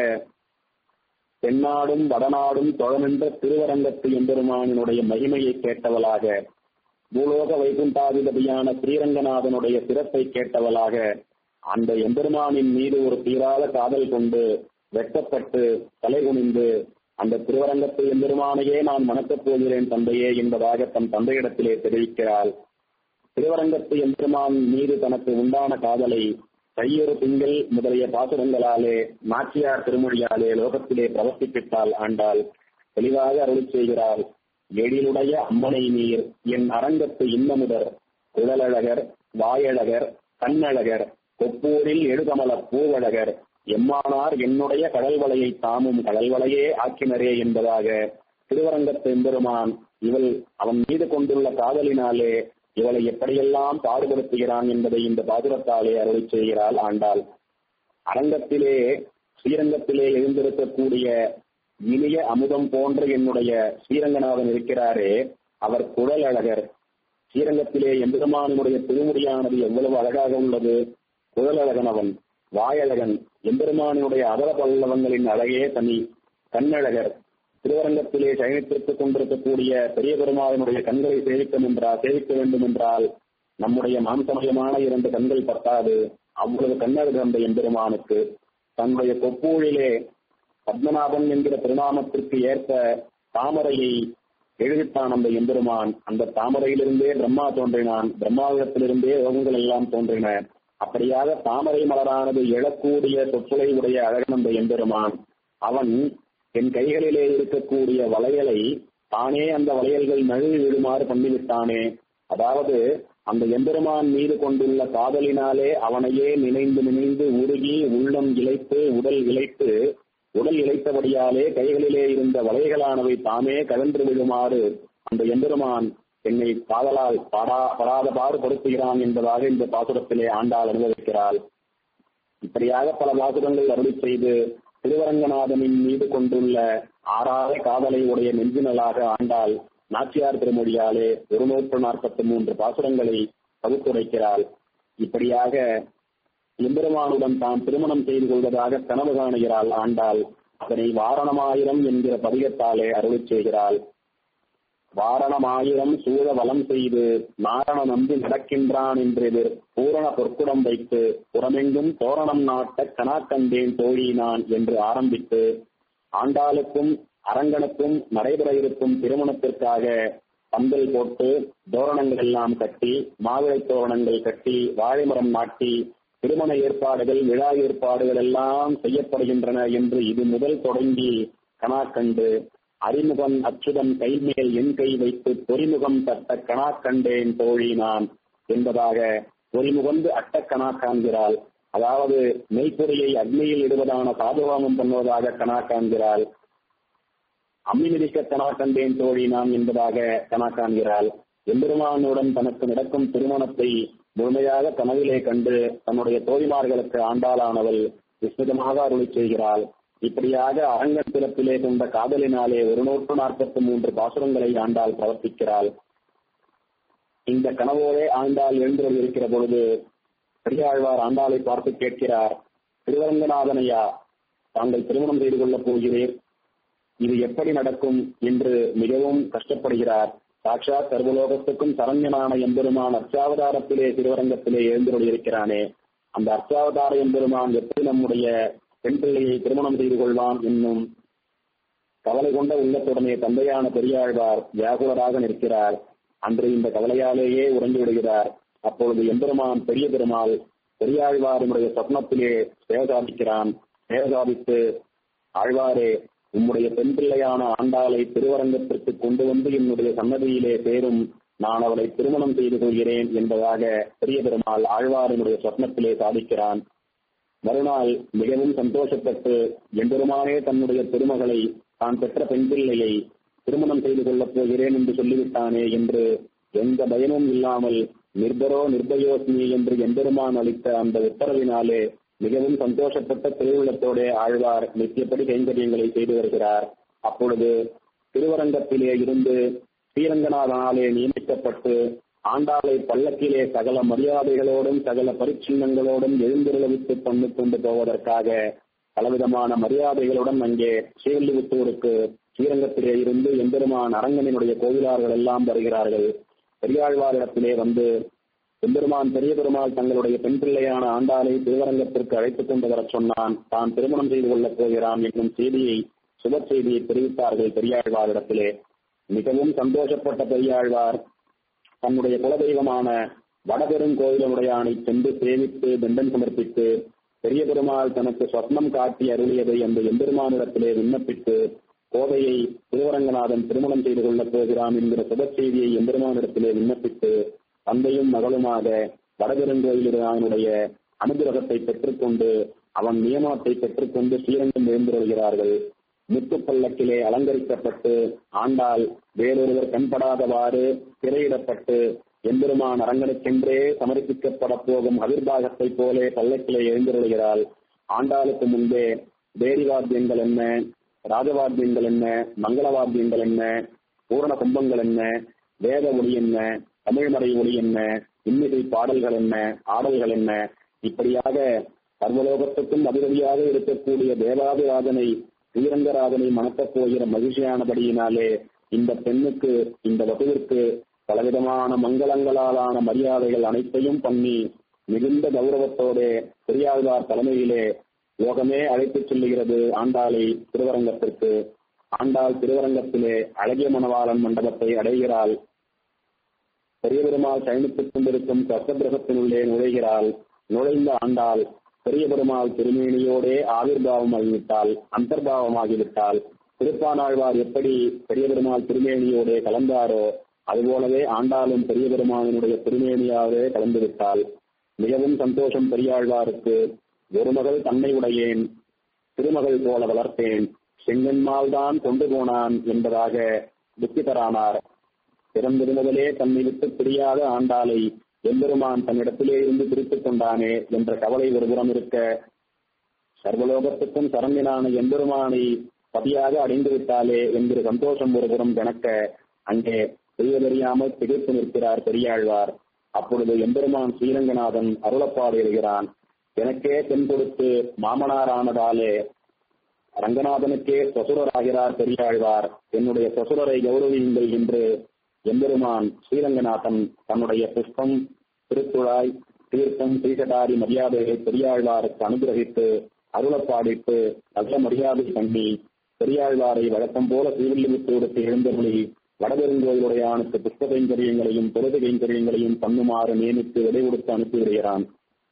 தென்னாடும் வடநாடும் தொழமென்ற திருவரங்கத்து எம்பெருமானினுடைய மகிமையை கேட்டவளாக பூலோக வைகுண்டாதிபதியான ஸ்ரீரங்கநாதனுடைய சிறப்பை கேட்டவளாக அந்த எம்பெருமானின் மீது ஒரு தீராத காதல் கொண்டு வெட்டப்பட்டு தலைகுனிந்து அந்த திருவரங்கத்து எம்பெருமானையே நான் மணக்கப் போகிறேன் தந்தையே என்பதாக தன் தந்தையிடத்திலே தெரிவிக்கிறாள் திருவரங்கத்து எம்பெருமான் மீது தனக்கு உண்டான காதலை கையொரு திங்கள் முதலிய பாசுரங்களாலே நாச்சியார் திருமொழியாலே லோகத்திலே பிரவர்த்திப்பித்தால் ஆண்டாள் தெளிவாக அருள் செய்கிறாள் எழிலுடைய அம்மனை நீர் என் அரங்கத்து இன்னமுதர் குழலழகர் வாயழகர் கண்ணழகர் கொப்பூரில் எழுகமல பூவழகர் எம்மானார் என்னுடைய கடல்வளையை தாமும் கடல்வளையே ஆக்கினரே என்பதாக திருவரங்கத்து எம்பெருமான் இவள் அவன் மீது கொண்டுள்ள காதலினாலே இவளை எப்படியெல்லாம் பாடுபடுத்துகிறான் என்பதை இந்த பாதுரத்தாலே அருளை செய்கிறாள் ஆண்டாள் அரங்கத்திலே ஸ்ரீரங்கத்திலே எழுந்திருக்கக்கூடிய இனிய அமுதம் போன்ற என்னுடைய ஸ்ரீரங்கநாதன் இருக்கிறாரே அவர் குழல் அழகர் ஸ்ரீரங்கத்திலே எம்பெருமானுடைய திருமுடியானது எவ்வளவு அழகாக உள்ளது குழலழகன் அவன் வாயழகன் எம்பெருமானுடைய அதர பல்லவங்களின் அழகே தனி கண்ணழகர் திருவரங்கத்திலே சயனித்திருத்துக் கொண்டிருக்கக்கூடிய பெரிய பெருமாளினுடைய கண்களை சேவிக்கும் என்றால் சேவிக்க வேண்டும் என்றால் நம்முடைய மாம்சமயமான இரண்டு கண்கள் பத்தாது அவ்வளவு கண்ணழகு அந்த எம்பெருமானுக்கு தன்னுடைய கொப்பூழிலே பத்மநாபன் என்கிற திருநாமத்திற்கு ஏற்ப தாமரையை எழுதித்தான் அந்த எம்பெருமான் அந்த தாமரையிலிருந்தே பிரம்மா தோன்றினான் பிரம்மாவிடத்திலிருந்தே யோகங்கள் எல்லாம் தோன்றின அப்படியாக தாமரை மலரானது எழக்கூடிய தொப்புளை உடைய அழகன் அந்த எம்பெருமான் அவன் என் கைகளிலே இருக்கக்கூடிய வளையலை தானே அந்த வளையல்கள் நழுவி விடுமாறு பண்ணிவிட்டானே அதாவது அந்த எம்பெருமான் மீது கொண்டுள்ள காதலினாலே அவனையே நினைந்து நினைந்து உருகி உள்ளம் இழைத்து உடல் இழைத்து உடல் இழைத்தபடியாலே கைகளிலே இருந்த வலைகளானவை தாமே கலன்று விடுமாறு அந்த எம்பெருமான் என்னை காதலால் பாடா படாத பாடுபடுத்துகிறான் என்பதாக இந்த பாசுரத்திலே ஆண்டாள் அனுபவிக்கிறாள் இப்படியாக பல பாசுரங்கள் அருளி செய்து திருவரங்கநாதனின் மீது கொண்டுள்ள ஆறாத காதலை உடைய நெஞ்சினலாக ஆண்டாள் நாச்சியார் திருமொழியாலே ஒரு நூற்று நாற்பத்தி மூன்று பாசுரங்களை பகுத்துரைக்கிறாள் இப்படியாக எம்பெருமானுடன் தான் திருமணம் செய்து கொள்வதாக கனவு காணுகிறாள் ஆண்டாள் அதனை வாரணமாயிரம் என்கிற பதிகத்தாலே அருளி செய்கிறாள் வாரணமாயிரம் சூழ வலம் செய்து நாரண நம்பி நடக்கின்றான் என்று பூரண பொற்குடம் வைத்து புறமெங்கும் தோரணம் நாட்ட கனாக்கண்டேன் தோழி நான் என்று ஆரம்பித்து ஆண்டாளுக்கும் அரங்கனுக்கும் நடைபெற இருக்கும் திருமணத்திற்காக பந்தல் போட்டு தோரணங்கள் எல்லாம் கட்டி மாவிளை தோரணங்கள் கட்டி வாழைமரம் நாட்டி திருமண ஏற்பாடுகள் விழா ஏற்பாடுகள் எல்லாம் செய்யப்படுகின்றன என்று இது முதல் தொடங்கி கனாக்கண்டு அறிமுகம் அச்சுதன் கைமேல் என் கை வைத்து பொறிமுகம் தட்ட கணா கண்டேன் தோழி நான் என்பதாக பொறிமுகந்து அட்டக்கணா காண்கிறாள் அதாவது மெய்ப்பொறியை அக்னியில் இடுவதான சாதுவாமம் பண்ணுவதாக கணா காண்கிறாள் அம்மி மிதிக்க கணா கண்டேன் தோழி நான் என்பதாக கணா காண்கிறாள் எம்பெருமானுடன் தனக்கு நடக்கும் திருமணத்தை முழுமையாக கனவிலே கண்டு தன்னுடைய தோழிமார்களுக்கு ஆண்டாளானவள் விஸ்மிதமாக அருளி செய்கிறாள் இப்படியாக அரங்கத்திலத்திலே கொண்ட காதலினாலே ஒரு நூற்று நாற்பத்தி மூன்று பாசுரங்களை ஆண்டாள் பிரவர்த்திக்கிறாள் இந்த கனவோடே ஆண்டாள் எழுந்து இருக்கிற பொழுது பெரியாழ்வார் ஆண்டாளை பார்த்து கேட்கிறார் திருவரங்கநாதனையா தாங்கள் திருமணம் செய்து கொள்ளப் போகிறேன் இது எப்படி நடக்கும் என்று மிகவும் கஷ்டப்படுகிறார் சாட்சாத் சர்வலோகத்துக்கும் சரண்யமான எம்பெருமான் அர்ச்சாவதாரத்திலே திருவரங்கத்திலே எழுந்துள்ளிருக்கிறானே அந்த அர்ச்சாவதார எம்பெருமான் எப்படி நம்முடைய பெண் பிள்ளையை திருமணம் செய்து கொள்வான் என்னும் கவலை கொண்ட உள்ளத்துடனே தந்தையான பெரியாழ்வார் வியாகுலராக நிற்கிறார் அன்று இந்த கவலையாலேயே உறங்கி விடுகிறார் அப்பொழுது எம்பெருமான் பெரிய பெருமாள் பெரியாழ்வாரினுடைய சொப்னத்திலே சேவசாதிக்கிறான் சேவசாதித்து ஆழ்வாரே உம்முடைய பெண் பிள்ளையான ஆண்டாளை திருவரங்கத்திற்கு கொண்டு வந்து என்னுடைய சன்னதியிலே சேரும் நான் அவளை திருமணம் செய்து கொள்கிறேன் என்பதாக பெரிய பெருமாள் ஆழ்வாரினுடைய சொப்னத்திலே சாதிக்கிறான் மறுநாள் மிகவும் சந்தோஷப்பட்டு எம்பெருமானே தன்னுடைய திருமகளை தான் பெற்ற பெண் பிள்ளையை திருமணம் செய்து கொள்ளப் போகிறேன் என்று சொல்லிவிட்டானே என்று எந்த பயமும் இல்லாமல் நிர்பரோ நிர்பயோஸ்மி என்று எம்பெருமான் அளித்த அந்த உத்தரவினாலே மிகவும் சந்தோஷப்பட்ட திருவுள்ளத்தோட ஆழ்வார் நித்தியப்படி கைங்கரியங்களை செய்து வருகிறார் அப்பொழுது திருவரங்கத்திலே இருந்து ஸ்ரீரங்கநாதனாலே நியமிக்கப்பட்டு ஆண்டாளை பல்லக்கிலே சகல மரியாதைகளோடும் சகல பரிச்சின்னங்களோடும் எழுந்திருளவித்து பண்ணு கொண்டு போவதற்காக பலவிதமான மரியாதைகளுடன் அங்கே ஸ்ரீவில்லிபுத்தூருக்கு ஸ்ரீரங்கத்திலே இருந்து எம்பெருமான் அரங்கனினுடைய கோவிலார்கள் எல்லாம் வருகிறார்கள் பெரியாழ்வாரிடத்திலே வந்து எம்பெருமான் பெரிய பெருமாள் தங்களுடைய பெண் பிள்ளையான ஆண்டாளை திருவரங்கத்திற்கு அழைத்துக் கொண்டு வரச் சொன்னான் தான் திருமணம் செய்து கொள்ளப் போகிறான் என்னும் செய்தியை சுப செய்தியை தெரிவித்தார்கள் பெரியாழ்வாரிடத்திலே மிகவும் சந்தோஷப்பட்ட பெரியாழ்வார் தன்னுடைய குலதெய்வமான வடபெருங்கோயிலுடையானை சென்று சேவித்து தண்டன் சமர்ப்பித்து பெரிய பெருமாள் தனக்கு சொப்னம் காட்டி அருளியதை அந்த எம்பெருமானிடத்திலே விண்ணப்பித்து கோதையை திருவரங்கநாதன் திருமணம் செய்து கொள்ளப் போகிறான் என்கிற சுப செய்தியை எம்பெருமானிடத்திலே விண்ணப்பித்து தந்தையும் மகளுமாக வடபெருங்கோயிலுடைய அனுகிரகத்தை பெற்றுக்கொண்டு அவன் நியமனத்தை பெற்றுக்கொண்டு ஸ்ரீரங்கம் எழுந்திருக்கிறார்கள் முத்து பல்லக்கிலே அலங்கரிக்கப்பட்டு ஆண்டாள் வேறொருவர் கண்படாதவாறு திரையிடப்பட்டு எம்பெருமான் அரங்கனுக்கென்றே சமர்ப்பிக்கப்பட போகும் அவிர்வாகத்தை போலே பல்லக்கிலே எழுந்திருக்கிறாள் ஆண்டாளுக்கு முன்பே வேரி வாத்தியங்கள் என்ன ராஜவாத்தியங்கள் என்ன மங்களவாத்தியங்கள் என்ன பூரண கும்பங்கள் என்ன வேத ஒளி என்ன தமிழ்மறை ஒளி என்ன இன்னிசை பாடல்கள் என்ன ஆடல்கள் என்ன இப்படியாக சர்வலோகத்துக்கும் அதிபதியாக இருக்கக்கூடிய தேவாதிராஜனை ஸ்ரீரங்கராஜனை மணக்கப் போகிற மகிழ்ச்சியானபடியினாலே இந்த பெண்ணுக்கு இந்த வகுவிற்கு பலவிதமான மங்களங்களாலான மரியாதைகள் அனைத்தையும் பண்ணி மிகுந்த கௌரவத்தோடு பெரியாழ்வார் தலைமையிலே யோகமே அழைத்துச் செல்லுகிறது ஆண்டாளை திருவரங்கத்திற்கு ஆண்டாள் திருவரங்கத்திலே அழகிய மணவாளன் மண்டபத்தை அடைகிறாள் பெரிய பெருமாள் சயனித்துக் கொண்டிருக்கும் கர்த்தகிரகத்தினுள்ளே நுழைகிறாள் நுழைந்த ஆண்டாள் பெரிய பெருமாள் திருமேனியோடே ஆவிர்வாவம் ஆகிவிட்டால் அந்தர்பாவமாகிவிட்டால் திருப்பானாழ்வார் எப்படி பெரிய பெருமாள் திருமேனியோடே கலந்தாரோ அதுபோலவே ஆண்டாளும் பெரிய பெருமானினுடைய திருமேனியாவே கலந்துவிட்டாள் மிகவும் சந்தோஷம் பெரியாழ்வாருக்கு ஒரு மகள் தன்னை உடையேன் திருமகள் போல வளர்த்தேன் செங்கன்மால் தான் கொண்டு போனான் என்பதாக துக்கிதரானார் பிறந்தது முதலே தன்னை விட்டு பிரியாத ஆண்டாளை எம்பெருமான் தன்னிடத்திலே இருந்து பிரித்துக் கொண்டானே என்ற கவலை ஒருபுறம் இருக்க சர்வலோகத்துக்கும் சரண்யனான எம்பெருமானை பதியாக அடைந்து விட்டாலே என்கிற சந்தோஷம் ஒருபுறம் கணக்க அங்கே செய்வதறியாமல் திகைத்து நிற்கிறார் பெரியாழ்வார் அப்பொழுது எம்பெருமான் ஸ்ரீரங்கநாதன் அருளப்பாடு எழுகிறான் எனக்கே பெண் கொடுத்து மாமனாரானதாலே ரங்கநாதனுக்கே சொசுரராகிறார் பெரியாழ்வார் என்னுடைய சொசுரரை கௌரவியுங்கள் என்று எம்பெருமான் ஸ்ரீரங்கநாதன் தன்னுடைய புஷ்பம் திருத்துழாய் தீர்த்தம் தீசடாரி மரியாதையை பெரியாழ்வாருக்கு அனுகிரகித்து அருளப்பாடிட்டு நல்ல மரியாதை பண்ணி பெரியாழ்வாரை வழக்கம் போல ஸ்ரீவில்லிபுத்தூருக்கு எழுந்தருளி வடபெருங்கோயிலுடையானுக்கு புஷ்ப கைங்கரியங்களையும் பொருது கைங்கரியங்களையும் பண்ணுமாறு நியமித்து விடை கொடுத்து அனுப்பிவிடுகிறான்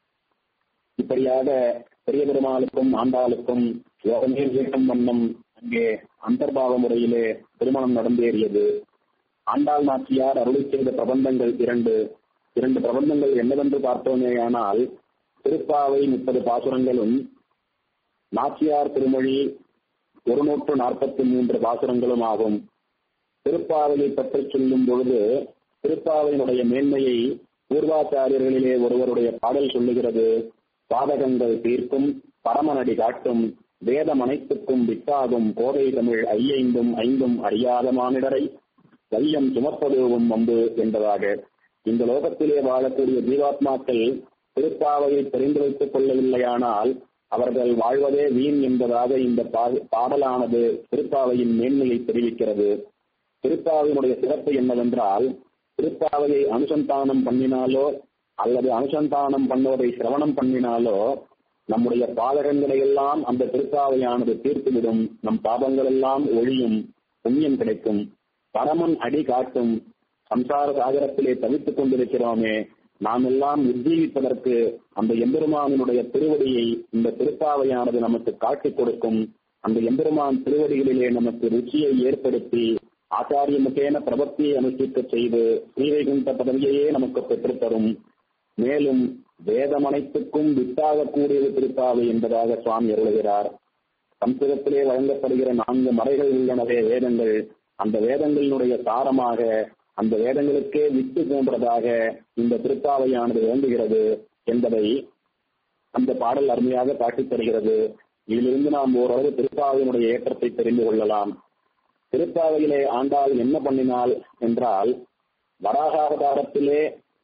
இப்படியாக பெரிய பெருமாளுக்கும் ஆண்டாளுக்கும் யோகமே இயக்கம் வண்ணம் அங்கே அந்தர்பாவ முறையிலே திருமணம் நடந்தேறியது ஆண்டாள் நாச்சியார் அருளி செய்த பிரபந்தங்கள் இரண்டு இரண்டு பிரபந்தங்கள் என்னவென்று பார்த்தோமேயானால் திருப்பாவை முப்பது பாசுரங்களும் நாச்சியார் திருமொழி ஒரு நூற்று நாற்பத்தி மூன்று பாசுரங்களும் ஆகும் திருப்பாவையை பற்றி சொல்லும் பொழுது திருப்பாவையினுடைய மேன்மையை பூர்வாச்சாரியர்களிலே ஒருவருடைய பாடல் சொல்லுகிறது பாதகங்கள் தீர்க்கும் பரமனடி காட்டும் வேதம் அனைத்துக்கும் விட்டாகும் கோதை தமிழ் ஐயைந்தும் ஐந்தும் அறியாத மானிடரை வையம் சுமப்பதுவும் வம்பு என்பதாக இந்த லோகத்திலே வாழக்கூடிய ஜீவாத்மாக்கள் திருப்பாவையை தெரிந்து வைத்துக் கொள்ளவில்லையானால் அவர்கள் வாழ்வதே வீண் என்பதாக இந்த பாடலானது திருப்பாவையின் மேன்மையை தெரிவிக்கிறது திருப்பாவையினுடைய சிறப்பு என்னவென்றால் திருப்பாவையை அனுசந்தானம் பண்ணினாலோ அல்லது அனுசந்தானம் பண்ணுவதை சிரவணம் பண்ணினாலோ நம்முடைய பாதகங்களை எல்லாம் அந்த திருப்பாவையானது தீர்த்துவிடும் நம் பாபங்கள் எல்லாம் ஒழியும் புண்ணியம் கிடைக்கும் பரமன் அடி காட்டும் சம்சார சாகரத்திலே தவித்துக் கொண்டிருக்கிறோமே நாம் எல்லாம் உஜ்ஜீவிப்பதற்கு அந்த எம்பெருமானினுடைய திருவடியை இந்த திருப்பாவையானது நமக்கு காட்டிக் கொடுக்கும் அந்த எம்பெருமான் திருவடிகளிலே நமக்கு ருச்சியை ஏற்படுத்தி ஆச்சாரிய முகேன பிரபத்தியை அனுஷ்டிக்க செய்து ஸ்ரீவைகுண்ட பதவியையே நமக்கு பெற்றுத்தரும் மேலும் வேதம் அனைத்துக்கும் வித்தாகக்கூடியது திருப்பாவை என்பதாக சுவாமி அருளுகிறார் சம்ஸ்கிருதத்திலே வழங்கப்படுகிற நான்கு மறைகள் உள்ளனவே வேதங்கள் அந்த வேதங்களினுடைய சாரமாக அந்த வேதங்களுக்கே வித்து போன்றதாக இந்த திருப்பாவையானது வேண்டுகிறது என்பதை அந்த பாடல் அருமையாக காட்டித் தருகிறது இதிலிருந்து நாம் ஓரளவு திருப்பாவையினுடைய ஏற்றத்தை தெரிந்து கொள்ளலாம் திருப்பாவையிலே ஆண்டாள் என்ன பண்ணினாள் என்றால் வராகாவதாரத்திலே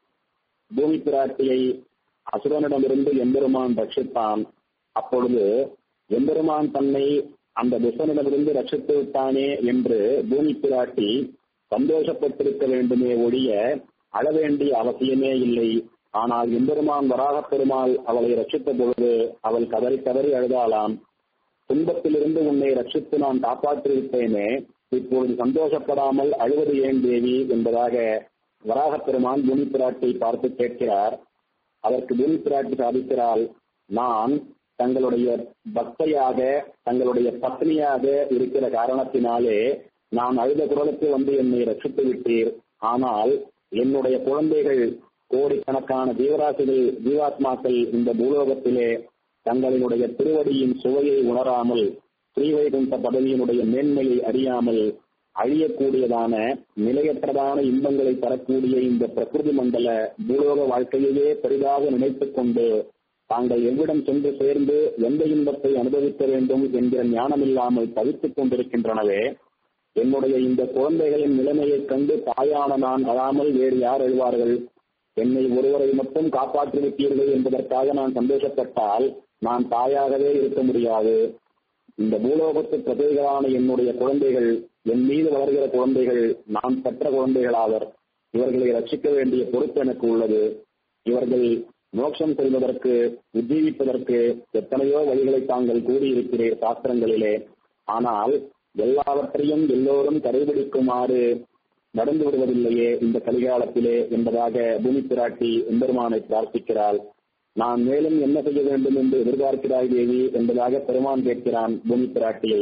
பூமி பிராட்டியை அசுரனிடமிருந்து எம்பெருமான் ரட்சித்தான் அப்பொழுது எம்பெருமான் தன்னை அந்த துஷனிடமிருந்து ரட்சித்து விட்டானே என்று பூமி பிராட்டி சந்தோஷப்பட்டிருக்க வேண்டுமே ஒழிய அழ வேண்டிய அவசியமே இல்லை ஆனால் எம்பெருமான் வராகப் பெருமாள் அவளை ரட்சித்த பொழுது அவள் கதறி கதறி அழுதாளாம் துன்பத்திலிருந்து உன்னை ரட்சித்து நான் காப்பாற்றிவிட்டேனே இப்பொழுது சந்தோஷப்படாமல் அழுவது ஏன் தேவி என்பதாக வராகப் பெருமான் பூமி பிராட்டியை பார்த்து கேட்கிறார் அதற்கு பூமி பிராட்டி சாதிக்கிறாள் நான் தங்களுடைய பக்தையாக தங்களுடைய பத்னியாக இருக்கிற காரணத்தினாலே நான் அழுத குரலுக்கு வந்து என்னை ரட்சித்து விட்டீர் ஆனால் என்னுடைய குழந்தைகள் கோடிக்கணக்கான ஜீவராசிகள் ஜீவாத்மாக்கள் இந்த பூலோகத்திலே தங்களினுடைய திருவடியின் சுவையை உணராமல் ஸ்ரீவைகுண்ட பதவியினுடைய மேன்மையை அறியாமல் அழியக்கூடியதான நிலையற்றதான இன்பங்களை தரக்கூடிய இந்த பிரகிருதி மண்டல பூலோக வாழ்க்கையையே பெரிதாக நினைத்துக் கொண்டு தாங்கள் எவ்விடம் சென்று சேர்ந்து எந்த இன்பத்தை அனுபவிக்க வேண்டும் என்கிற ஞானமில்லாமல் தவித்துக் கொண்டிருக்கின்றனவே என்னுடைய இந்த குழந்தைகளின் நிலைமையைக் கண்டு தாயான நான் அழாமல் வேறு யார் எழுவார்கள் என்னை ஒருவரை மட்டும் காப்பாற்றிவிட்டீர்கள் என்பதற்காக நான் சந்தோஷப்பட்டால் நான் தாயாகவே இருக்க முடியாது இந்த பூலோகத்து பிரஜைகளான என்னுடைய குழந்தைகள் என் மீது வளர்கிற குழந்தைகள் நான் பெற்ற குழந்தைகளாவர் இவர்களை ரட்சிக்க வேண்டிய பொறுப்பு எனக்கு உள்ளது இவர்கள் மோட்சம் செய்வதற்கு உஜ்ஜீவிப்பதற்கு எத்தனையோ வழிகளை தாங்கள் கூறியிருக்கிறீர் சாஸ்திரங்களிலே ஆனால் எல்லாவற்றையும் எல்லோரும் கடைபிடிக்குமாறு நடந்து விடுவதில்லையே இந்த கலிகாலத்திலே என்பதாக பூமி பிராட்டி எம்பெருமானை பிரார்த்திக்கிறாள் நான் மேலும் என்ன செய்ய வேண்டும் என்று எதிர்பார்க்கிறாய் தேவி என்பதாக பெருமான் கேட்கிறான் பூமி பிராட்டியை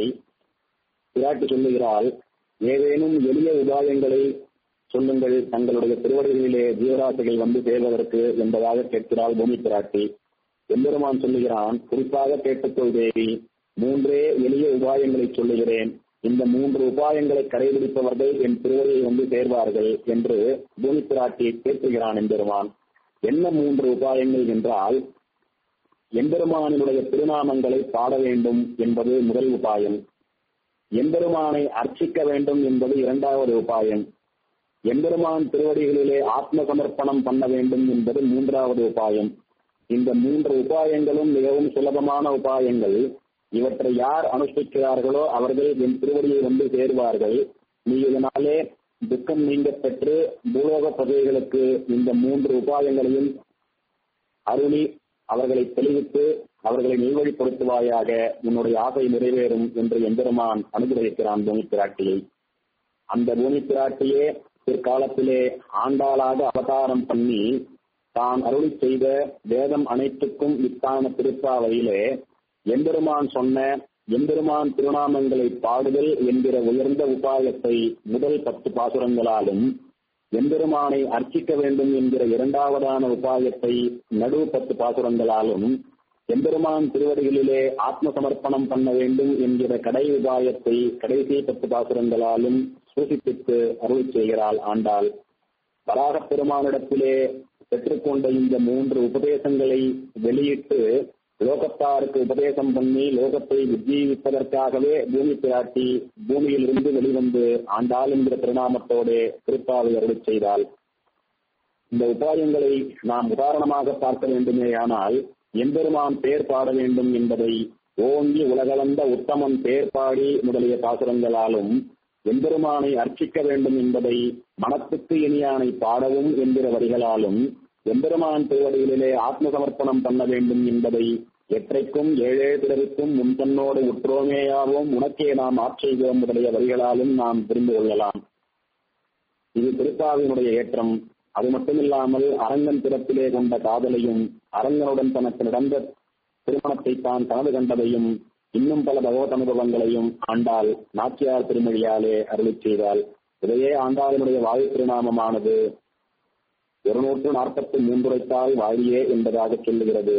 பிராட்டி சொல்லுகிறாள் ஏதேனும் எளிய உபாயங்களை சொல்லுங்கள் தங்களுடைய திருவடிகளிலே ஜீவராசிகள் வந்து சேர்வதற்கு என்பதாக கேட்கிறாள் பூமி பிராட்டி எம்பெருமான் சொல்லுகிறான் குறிப்பாக கேட்டுக்கொள் தேவி மூன்றே எளிய உபாயங்களை சொல்லுகிறேன் இந்த மூன்று உபாயங்களை கடைபிடிப்பவர்கள் என் திருவடியை வந்து சேர்வார்கள் என்று பூமி பிராட்டியை கேட்குகிறான் எம்பெருமான் என்ன மூன்று உபாயங்கள் என்றால் எம்பெருமானினுடைய திருநாமங்களை பாட வேண்டும் என்பது முதல் உபாயம் எம்பெருமானை அர்ச்சிக்க வேண்டும் என்பது இரண்டாவது உபாயம் எம்பெருமான் திருவடிகளிலே ஆத்ம சமர்ப்பணம் பண்ண வேண்டும் என்பது மூன்றாவது உபாயம் இந்த மூன்று உபாயங்களும் மிகவும் சுலபமான உபாயங்கள் இவற்றை யார் அனுஷ்டிக்கிறார்களோ அவர்கள் என் திருவடியை வந்து சேருவார்கள் நீ இதனாலே துக்கம் நீங்க பெற்று பூலோக பதவிகளுக்கு இந்த மூன்று உபாயங்களையும் அருளி அவர்களை தெளிவித்து அவர்களை நெல்வழிப்படுத்துவாயாக உன்னுடைய ஆசை நிறைவேறும் என்று எம்பெருமான் அனுகிரகிக்கிறான் பூமி பிராட்டியை அந்த பூமி பிராட்டியே பிற்காலத்திலே ஆண்டாளாக அவதாரம் பண்ணி தான் அருளி செய்த வேதம் அனைத்துக்கும் வித்தான திருப்பாவையிலே எம்பெருமான் சொன்ன எம்பெருமான் திருநாமங்களை பாடுதல் என்கிற உயர்ந்த உபாயத்தை முதல் பத்து பாசுரங்களாலும் எம்பெருமானை அர்ச்சிக்க வேண்டும் என்கிற இரண்டாவதான உபாயத்தை நடு பத்து பாசுரங்களாலும் எம்பெருமான் திருவடிகளிலே ஆத்ம சமர்ப்பணம் பண்ண வேண்டும் என்கிற கடை உபாயத்தை கடைசி பத்து பாசுரங்களாலும் சூசிப்பித்து அருள் செய்கிறாள் ஆண்டாள் வராகப் பெருமானிடத்திலே பெற்றுக்கொண்ட இந்த மூன்று உபதேசங்களை வெளியிட்டு லோகத்தாருக்கு உபதேசம் பண்ணி லோகத்தை உஜ்ஜீவிப்பதற்காகவே பூமி பிராட்டி பூமியிலிருந்து வெளிவந்து ஆண்டாள் என்கிற திருநாமத்தோடு திருப்பாவை அருள் செய்தாள் இந்த உபாயங்களை நாம் உதாரணமாக பார்க்க வேண்டுமேயானால் எம்பெருமான் பேர் பாட வேண்டும் என்பதை ஓங்கி உலகளந்த உத்தமன் பேர் பாடி முதலிய பாசுரங்களாலும் எம்பெருமானை அர்ச்சிக்க வேண்டும் என்பதை மனத்துக்கு இனியானை பாடவும் என்கிற வரிகளாலும் எம்பெருமான் திருவடிகளிலே ஆத்ம சமர்ப்பணம் பண்ண வேண்டும் என்பதை எற்றைக்கும் ஏழே பிறருக்கும் முன்தன்னோடு உற்றோமேயாவோம் உனக்கே நாம் ஆட்செய்வோம் முதலிய வரிகளாலும் நாம் புரிந்து கொள்ளலாம் இது திருப்பாவினுடைய ஏற்றம் அது மட்டுமில்லாமல் அரங்கன் பிறப்பிலே கொண்ட காதலையும் அரங்கனுடன் தனக்கு நடந்த திருமணத்தை தான் கனவு கண்டதையும் இன்னும் பல பகவத் அனுபவங்களையும் ஆண்டாள் நாச்சியார் திருமொழியாலே அருளி செய்தால் இதையே ஆண்டாளினுடைய வாயு திருநாமமானது இருநூற்று நாற்பத்தி மூன்றுரைத்தால் வாழியே என்பதாக சொல்லுகிறது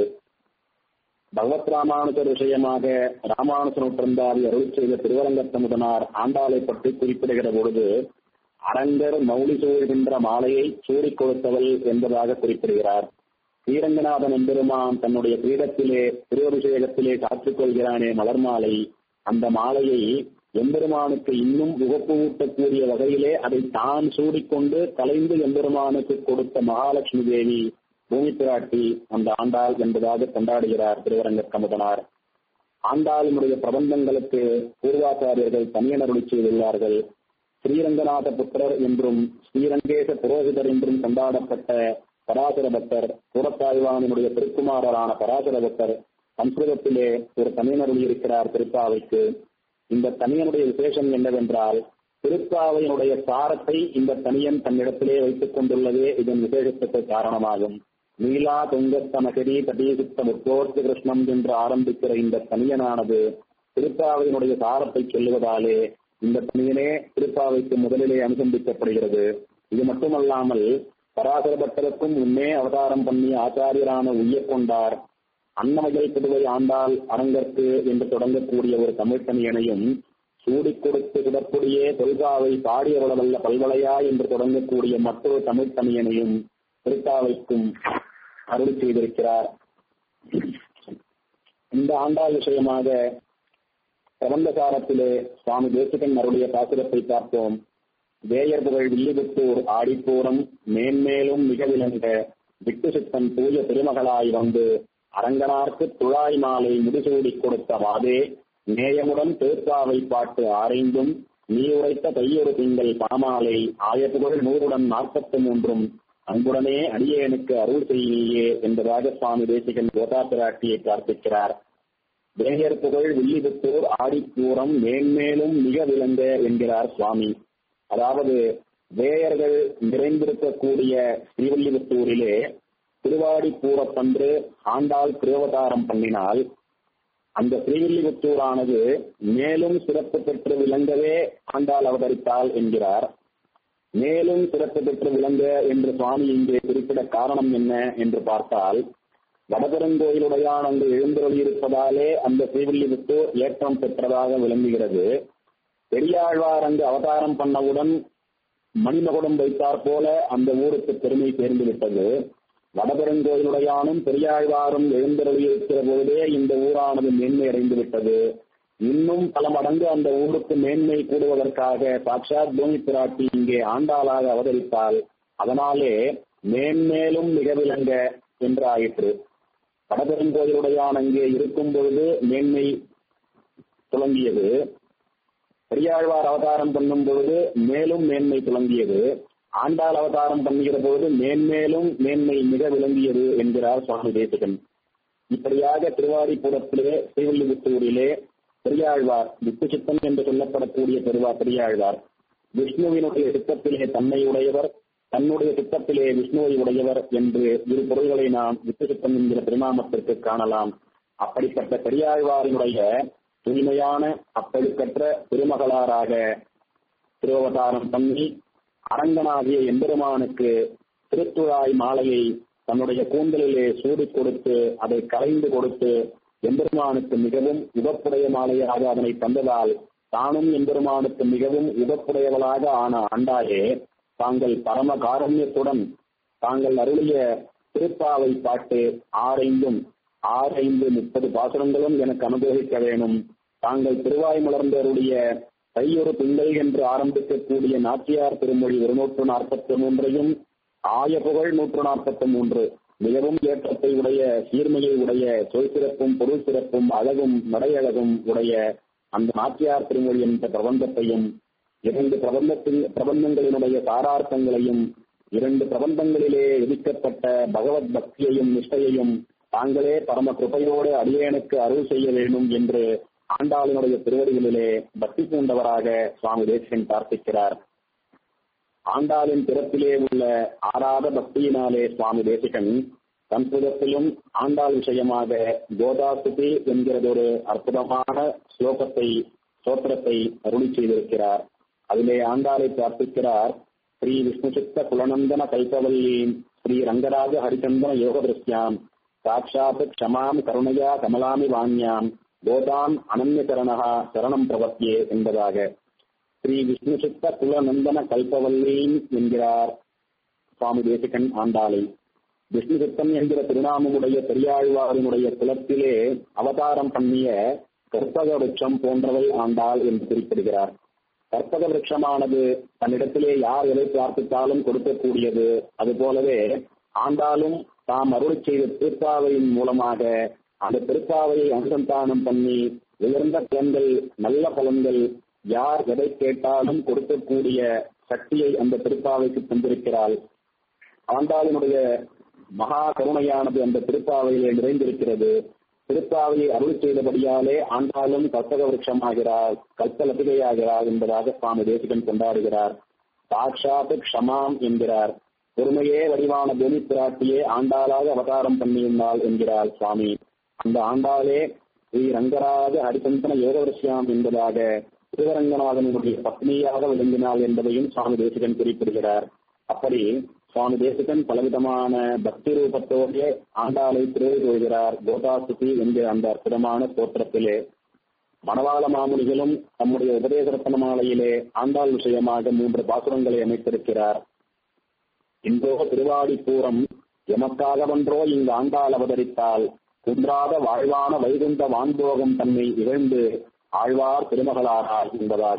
பகவத் ராமானுஜர் விஷயமாக ராமானுஜனுற்றந்தாரி அருள் செய்த திருவரங்கத்தமுதனார் ஆண்டாளை பற்றி குறிப்பிடுகிற பொழுது அரங்கர் மௌலி சூழ்கின்ற மாலையை சூடிக் கொடுத்தவள் என்பதாக குறிப்பிடுகிறார் ஸ்ரீரங்கநாதன் எம்பெருமான் தன்னுடைய பீடத்திலே திருவபிஷேகத்திலே காத்துக் கொள்கிறானே மலர் மாலை அந்த மாலையை எம்பெருமானுக்கு இன்னும் உகப்பு ஊட்டக்கூடிய வகையிலே அதை தான் சூடிக்கொண்டு கலைந்து எம்பெருமானுக்கு கொடுத்த மகாலட்சுமி தேவி பூமி பிராட்டி அந்த ஆண்டாள் என்பதாக கொண்டாடுகிறார் திருவரங்க கமுதனார் ஆண்டாளினுடைய பிரபந்தங்களுக்கு பூர்வாச்சாரியர்கள் தனியனருளி செய்துள்ளார்கள் ஸ்ரீரங்கநாத புத்திரர் என்றும் ஸ்ரீரங்கேச புரோகிதர் என்றும் கொண்டாடப்பட்ட பராசர பக்தர் சூரத்தாழ்வானினுடைய திருக்குமாரரான பராசர பக்தர் சம்ஸ்கிருதத்திலே ஒரு தனியனருளி இருக்கிறார் திருப்பாவைக்கு இந்த தனியனுடைய விசேஷம் என்னவென்றால் திருப்பாவையினுடைய சாரத்தை இந்த தனியன் தன்னிடத்திலே வைத்துக் கொண்டுள்ளதே இதன் விசேஷத்துக்கு காரணமாகும் நீலா துங்கஸ்தமகரி தடீசித்த முத்தோர்த்து கிருஷ்ணம் என்று ஆரம்பிக்கிற இந்த தனியனானது திருப்பாவையினுடைய சாரத்தை சொல்லுவதாலே இந்த தனியனே திருப்பாவைக்கு முதலிலே அனுசந்திக்கப்படுகிறது இது மட்டுமல்லாமல் பராசர பட்டருக்கும் முன்னே அவதாரம் பண்ணி ஆச்சாரியரான உய்யக் கொண்டார் அன்னமகள் புதுவை ஆண்டாள் அரங்கற்கு என்று தொடங்கக்கூடிய ஒரு தமிழ்த்தனியனையும் சூடிக் கொடுத்து கிடப்புடியே தொல்காவை பாடியவளவல்ல பல்வளையா என்று தொடங்கக்கூடிய மற்றொரு தமிழ்த்தனியனையும் திருத்தாவைக்கும் அருள் செய்திருக்கிறார் இந்த ஆண்டாள் விஷயமாக பிரபந்தசாரத்திலே சுவாமி தேசிகன் அருடைய பாசுரத்தை பார்த்தோம் வேயர் புகழ் வில்லிபுத்தூர் ஆடிப்பூரம் மேன்மேலும் மிக விளங்க விட்டு சித்தன் தூய திருமகளாய் வந்து அரங்கனார்க்கு துழாய் மாலை முடிசூடி கொடுத்த வாதே நேயமுடன் தேர்ப்பாவை பாட்டு ஆரைந்தும் நீ உரைத்த கையொரு திங்கள் பாமாலை ஆயப்புகழ் நூறுடன் நாற்பத்தி மூன்றும் அன்புடனே அடியேனுக்கு அருள் செய்யே என்பதாக சுவாமி தேசிகன் கோதா பிராட்டியை பிரார்த்திக்கிறார் வேயர் புகழ் வில்லிபுத்தூர் ஆடிப்பூரம் மேன்மேலும் மிக விளங்க என்கிறார் சுவாமி அதாவது வேயர்கள் நிறைந்திருக்கக்கூடிய ஸ்ரீவல்லிபுத்தூரிலே திருவாடி பூரத்தன்று ஆண்டாள் திருவதாரம் பண்ணினால் அந்த ஸ்ரீவில்லிபுத்தூரானது மேலும் சிறப்பு பெற்று விளங்கவே ஆண்டாள் அவதரித்தாள் என்கிறார் மேலும் சிறப்பு பெற்று விளங்க என்று சுவாமி இங்கே குறிப்பிட காரணம் என்ன என்று பார்த்தால் வடபெருங்கோயிலுடையான் அங்கு எழுந்தருளியிருப்பதாலே அந்த ஸ்ரீவில்லிபுத்தூர் ஏற்றம் பெற்றதாக விளங்குகிறது பெரியாழ்வார் அங்கு அவதாரம் பண்ணவுடன் மணிமகுடம் வைத்தார் போல அந்த ஊருக்கு பெருமை சேர்ந்து விட்டது வடபெருங்கோயிலுடையானும் பெரியாழ்வாரும் எழுந்தருளியிருக்கிற போதே இந்த ஊரானது மேன்மை அடைந்து விட்டது இன்னும் பல மடங்கு அந்த ஊருக்கு மேன்மை கூடுவதற்காக சாட்சாத் பூமி பிராட்டி இங்கே ஆண்டாளாக அவதரித்தால் அதனாலே மேன்மேலும் மிக விளங்க என்று ஆயிற்று வடபெருங்கோயிலுடையான் அங்கே இருக்கும் பொழுது மேன்மை துளங்கியது பெரியாழ்வார் அவதாரம் பண்ணும் பொழுது மேலும் மேன்மை துளங்கியது ஆண்டாள் அவதாரம் பண்ணுகிற பொழுது மேன்மேலும் மேன்மை மிக விளங்கியது என்கிறார் சுவாமி தேசிகன் இப்படியாக திருவாரிபுரத்திலே ஸ்ரீவில்லிபுத்தூரிலே பெரியாழ்வார் வித்து சித்தன் என்று சொல்லப்படக்கூடிய பெருவா பெரியாழ்வார் விஷ்ணுவினுடைய சித்தத்திலே தன்னை உடையவர் தன்னுடைய சித்தத்திலே விஷ்ணுவை உடையவர் என்று இரு பொருள்களை நாம் வித்து சித்தம் என்கிற திருநாமத்திற்கு காணலாம் அப்படிப்பட்ட பெரியாழ்வாரினுடைய தூய்மையான அப்பழுக்கற்ற திருமகளாராக திருவவதாரம் பண்ணி அரங்கனாகிய எம்பெருமானுக்கு திருத்துழாய் மாலையை தன்னுடைய கூந்தலிலே சூடிக் கொடுத்து அதை கலைந்து கொடுத்து எம்பெருமானுக்கு மிகவும் உபப்புடைய மாலையாக அதனை தந்ததால் தானும் எம்பெருமானுக்கு மிகவும் உபப்புடையவளாக ஆன ஆண்டாயே தாங்கள் பரம காரண்யத்துடன் தாங்கள் அருளிய திருப்பாவை பாட்டு ஆரைந்தும் ஆரைந்து முப்பது பாசுரங்களும் எனக்கு அனுபவிக்க வேணும் தாங்கள் திருவாய் மலர்ந்தருடைய கையொரு திங்கள் என்று ஆரம்பிக்கக்கூடிய நாச்சியார் திருமொழி இருநூற்று நாற்பத்தி மூன்றையும் ஆய புகழ் நூற்று நாற்பத்தி மூன்று மிகவும் ஏற்றத்தை உடைய சீர்மையை உடைய சொல் சிறப்பும் பொருள் சிறப்பும் அழகும் நடையழகும் உடைய அந்த நாச்சியார் திருமொழி என்ற பிரபந்தத்தையும் இரண்டு பிரபந்தத்தின் பிரபந்தங்களினுடைய சாரார்த்தங்களையும் இரண்டு பிரபந்தங்களிலே விதிக்கப்பட்ட பகவத் பக்தியையும் நிஷ்டையையும் தாங்களே பரம கிருபையோடு அடியேனுக்கு அருள் செய்ய வேண்டும் என்று ஆண்டாளினுடைய திருவடிகளிலே பக்தி பூண்டவராக சுவாமி தேசிகன் பிரார்த்திக்கிறார் ஆண்டாளின் பிறப்பிலே உள்ள ஆறாத பக்தியினாலே சுவாமி தேசிகன் சம்ஸ்கிருதத்திலும் ஆண்டாள் விஷயமாக கோதாசுதி என்கிறதொரு அற்புதமான ஸ்லோகத்தை ஸ்தோத்திரத்தை அருளி செய்திருக்கிறார் அதிலே ஆண்டாளை பிரார்த்திக்கிறார் ஸ்ரீ விஷ்ணுசித்த குலநந்தன கல்பவல்லீம் ஸ்ரீ ரங்கராஜ ஹரிச்சந்தன யோக திருஷ்யாம் சாட்சாத் க்ஷமாம் கருணையா கமலாமி வாணியாம் கோதாம் அனன்யகரணா சரணம் பிரபத்தியே என்பதாக ஸ்ரீ விஷ்ணுசித்த குலநந்தன கல்பவல்லீம் என்கிறார் சுவாமி தேசிகன் ஆண்டாளை விஷ்ணு சித்தம் என்கிற திருநாமமுடைய பெரியாழ்வாரினுடைய குலத்திலே அவதாரம் பண்ணிய கற்பக விருட்சம் போன்றவை ஆண்டாள் என்று குறிப்பிடுகிறார் கற்பக விருட்சமானது தன்னிடத்திலே யார் எதை பிரார்த்தித்தாலும் கொடுக்கக்கூடியது அது போலவே ஆண்டாலும் தாம் அருள் செய்த திருப்பாவையின் மூலமாக அந்த திருப்பாவையை அனுசந்தானம் பண்ணி உயர்ந்த பலன்கள் நல்ல பலன்கள் யார் எதை கேட்டாலும் கொடுக்கக்கூடிய சக்தியை அந்த திருப்பாவைக்கு தந்திருக்கிறாள் ஆண்டாளினுடைய மகா கருணையானது அந்த திருப்பாவையிலே நிறைந்திருக்கிறது திருப்பாவையை அருள் செய்தபடியாலே ஆண்டாலும் கற்பக விருட்சமாகிறார் கல்பலதிகையாகிறார் என்பதாக சுவாமி தேசிகன் கொண்டாடுகிறார் சாட்சாத் க்ஷமாம் என்கிறார் பொறுமையே வடிவான பூமி பிராட்டியே ஆண்டாளாக அவதாரம் பண்ணியுள்ளாள் என்கிறார் சுவாமி அந்த ஆண்டாளே ஸ்ரீ ரங்கராஜ ஹரிசந்தன யோகவரிசியாம் என்பதாக திருவரங்கநாதனுடைய பத்னியாக விளங்கினாள் என்பதையும் சுவாமி தேசிகன் குறிப்பிடுகிறார் அப்படி சுவாமி தேசிகன் பலவிதமான பக்தி ரூபத்தோடே ஆண்டாளை திருவி கொள்கிறார் கோதாசுதி என்கிற அந்த அற்புதமான தோற்றத்திலே மணவாள மாமுனிகளும் தம்முடைய உபதேச ரத்ன மாலையிலே ஆண்டாள் விஷயமாக மூன்று பாசுரங்களை அமைத்திருக்கிறார் இன்றோ திருவாடிப்பூரம் எமக்காகவன்றோ இங்கு ஆண்டாள் அவதரித்தால் குன்றாத வாழ்வான வைகுந்த வான்போகம் தன்னை இகழ்ந்து ஆழ்வார் திருமகளாரார் என்பதாக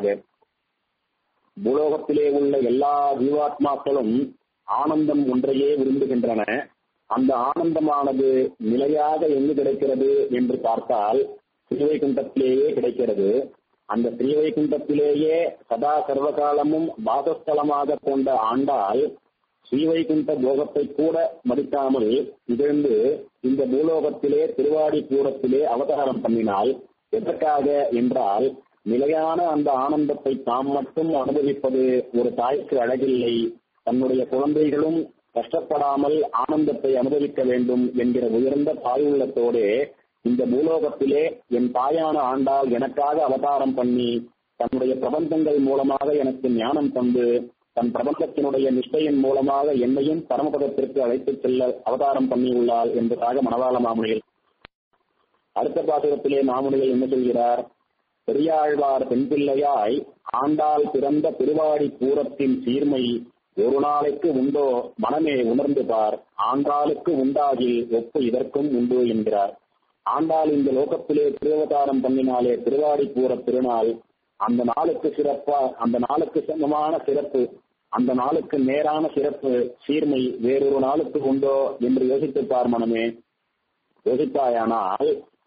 பூலோகத்திலே உள்ள எல்லா ஜீவாத்மாக்களும் ஆனந்தம் ஒன்றையே விரும்புகின்றன அந்த ஆனந்தமானது நிலையாக எங்கு கிடைக்கிறது என்று பார்த்தால் ஸ்ரீவைகுண்டத்திலேயே கிடைக்கிறது அந்த ஸ்ரீவைகுண்டத்திலேயே சதா சர்வகாலமும் வாசஸ்தலமாக கொண்ட ஆண்டால் ஸ்ரீவைகுண்ட போகத்தை கூட மதிக்காமல் இகழ்ந்து இந்த பூலோகத்திலே திருவாடி பூரத்திலே அவதாரம் பண்ணினால் எதற்காக என்றால் நிலையான அந்த ஆனந்தத்தை தாம் மட்டும் அனுபவிப்பது ஒரு தாய்க்கு அழகில்லை தன்னுடைய குழந்தைகளும் கஷ்டப்படாமல் ஆனந்தத்தை அனுபவிக்க வேண்டும் என்கிற உயர்ந்த தாயுள்ளத்தோடு இந்த பூலோகத்திலே என் தாயான ஆண்டால் எனக்காக அவதாரம் பண்ணி தன்னுடைய பிரபந்தங்கள் மூலமாக எனக்கு ஞானம் தந்து தன் பிரபந்தத்தினுடைய நிஷ்டையின் மூலமாக என்னையும் பரமபதத்திற்கு அழைத்துச் செல்ல அவதாரம் பண்ணியுள்ளாள் என்பதாக மணவாள மாமுனிகள் அடுத்த பாசுரத்திலே மாமுனிகள் என்ன சொல்கிறார் பெரியாழ்வார் பெண் பிள்ளையாய் ஆண்டாள் பிறந்த திருவாடி பூரத்தின் சீர்மை ஒரு நாளைக்கு உண்டோ மனமே உணர்ந்து பார் ஆண்டாளுக்கு உண்டாகில் ஒப்பு இதற்கும் உண்டு என்கிறார் ஆண்டாள் இந்த லோகத்திலே திருவதாரம் பண்ணினாலே திருவாடி பூர திருநாள் அந்த நாளுக்கு சிறப்பா அந்த நாளுக்கு சமமான சிறப்பு அந்த நாளுக்கு நேரான சிறப்பு சீர்மை வேறொரு நாளுக்கு உண்டோ என்று யோசித்துப்பார் மனமே யோசித்தாயானால்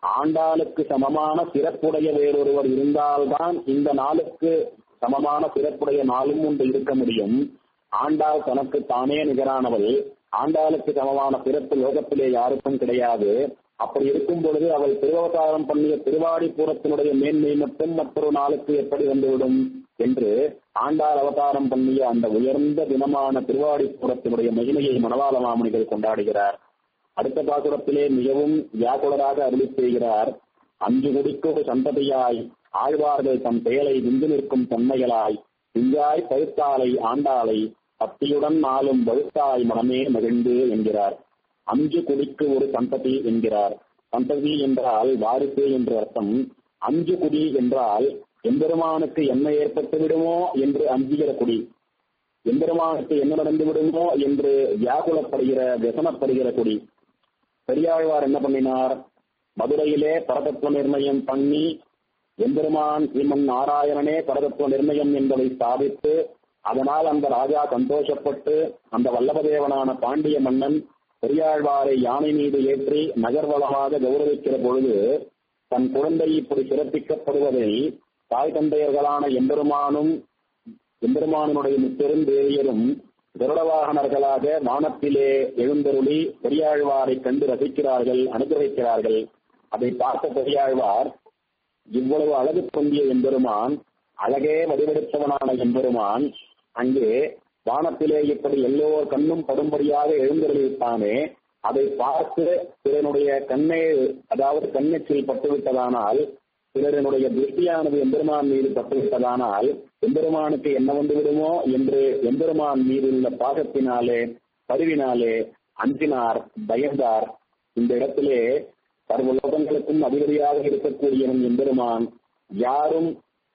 ஆண்டாளுக்கு சமமான சிறப்புடைய வேறொருவர் இருந்தால்தான் இந்த நாளுக்கு சமமான சிறப்புடைய நாளும் ஒன்று இருக்க முடியும் ஆண்டாள் தனக்கு தானே நிகரானவள் ஆண்டாளுக்கு சமமான சிறப்பு லோகத்திலே யாருக்கும் கிடையாது அப்படி இருக்கும் பொழுது அவள் திருவவதாரம் பண்ணிய திருவாடிபுரத்தினுடைய மேன்மை மட்டும் மற்றொரு நாளுக்கு எப்படி வந்துவிடும் என்று ஆண்டாள் அவதாரம் பண்ணிய அந்த உயர்ந்த தினமான திருவாடிபுரத்தினுடைய மகிமையை மணவாள மாமுனிகள் கொண்டாடுகிறார் அடுத்த பாசுரத்திலே மிகவும் வியாக்குலராக அருளி செய்கிறார் அஞ்சு குடிக்கு சந்ததியாய் ஆழ்வார்கள் தம் செயலை விந்து நிற்கும் தன்மைகளாய் திங்காய் பழுத்தாலை ஆண்டாளை பத்தியுடன் நாளும் வழுத்தாய் மனமே மகிழ்ந்து என்கிறார் அஞ்சு குடிக்கு ஒரு சந்ததி என்கிறார் சந்ததி என்றால் வாரிசு என்று அர்த்தம் அஞ்சு குடி என்றால் எம்பெருமானுக்கு என்ன ஏற்பட்டு விடுமோ என்று அஞ்சுகிற குடி எம்பெருமானுக்கு என்ன நடந்து விடுமோ என்று வியாகுலப்படுகிற व्यசனப்படுகிற குடி பெரியாழ்வார் என்ன பண்ணினார் மதுரையிலே பரதத்துவ நிர்ணயம் பண்ணி எம்பெருமான் ஸ்ரீமன் நாராயணனே பரதத்துவ நிர்ணயம் என்பதை ஸ்தாபித்து அதனால் அந்த ராஜா சந்தோஷப்பட்டு அந்த வல்லபதேவனான பாண்டிய மன்னன் பெரியாழ்வாரை யானை மீது ஏற்றி நகர்வளமாக கௌரவிக்கிற பொழுது தன் குழந்தை இப்படி சிறப்பிக்கப்படுவதை தாய் தந்தையர்களான எம்பெருமானும் எம்பெருமானுடைய முப்பெருந்தேவியரும் கருடவாகனர்களாக வானத்திலே எழுந்தருளி பெரியாழ்வாரை கண்டு ரசிக்கிறார்கள் அனுகிரகிக்கிறார்கள் அதை பார்த்த பெரியாழ்வார் இவ்வளவு அழகு பொங்கிய எம்பெருமான் அழகே வடிவெடுத்தவனான எம்பெருமான் அங்கே வானத்திலே இப்படி எல்லோர் கண்ணும் படும்படியாக எழுந்தருளிவிட்டானே அதை பார்த்து பிறனுடைய கண்ணே அதாவது கண்ணெச்சில் பட்டுவிட்டதானால் பிறரினுடைய திருஷ்டியானது எம்பெருமான் மீது பட்டுவிட்டதானால் எம்பெருமானுக்கு என்ன வந்து விடுமோ என்று எம்பெருமான் மீது உள்ள பாகத்தினாலே பருவினாலே அஞ்சினார் பயந்தார் இந்த இடத்திலே சர்வ லோகங்களுக்கும் அதிபதியாக இருக்கக்கூடியவன் எம்பெருமான் யாரும்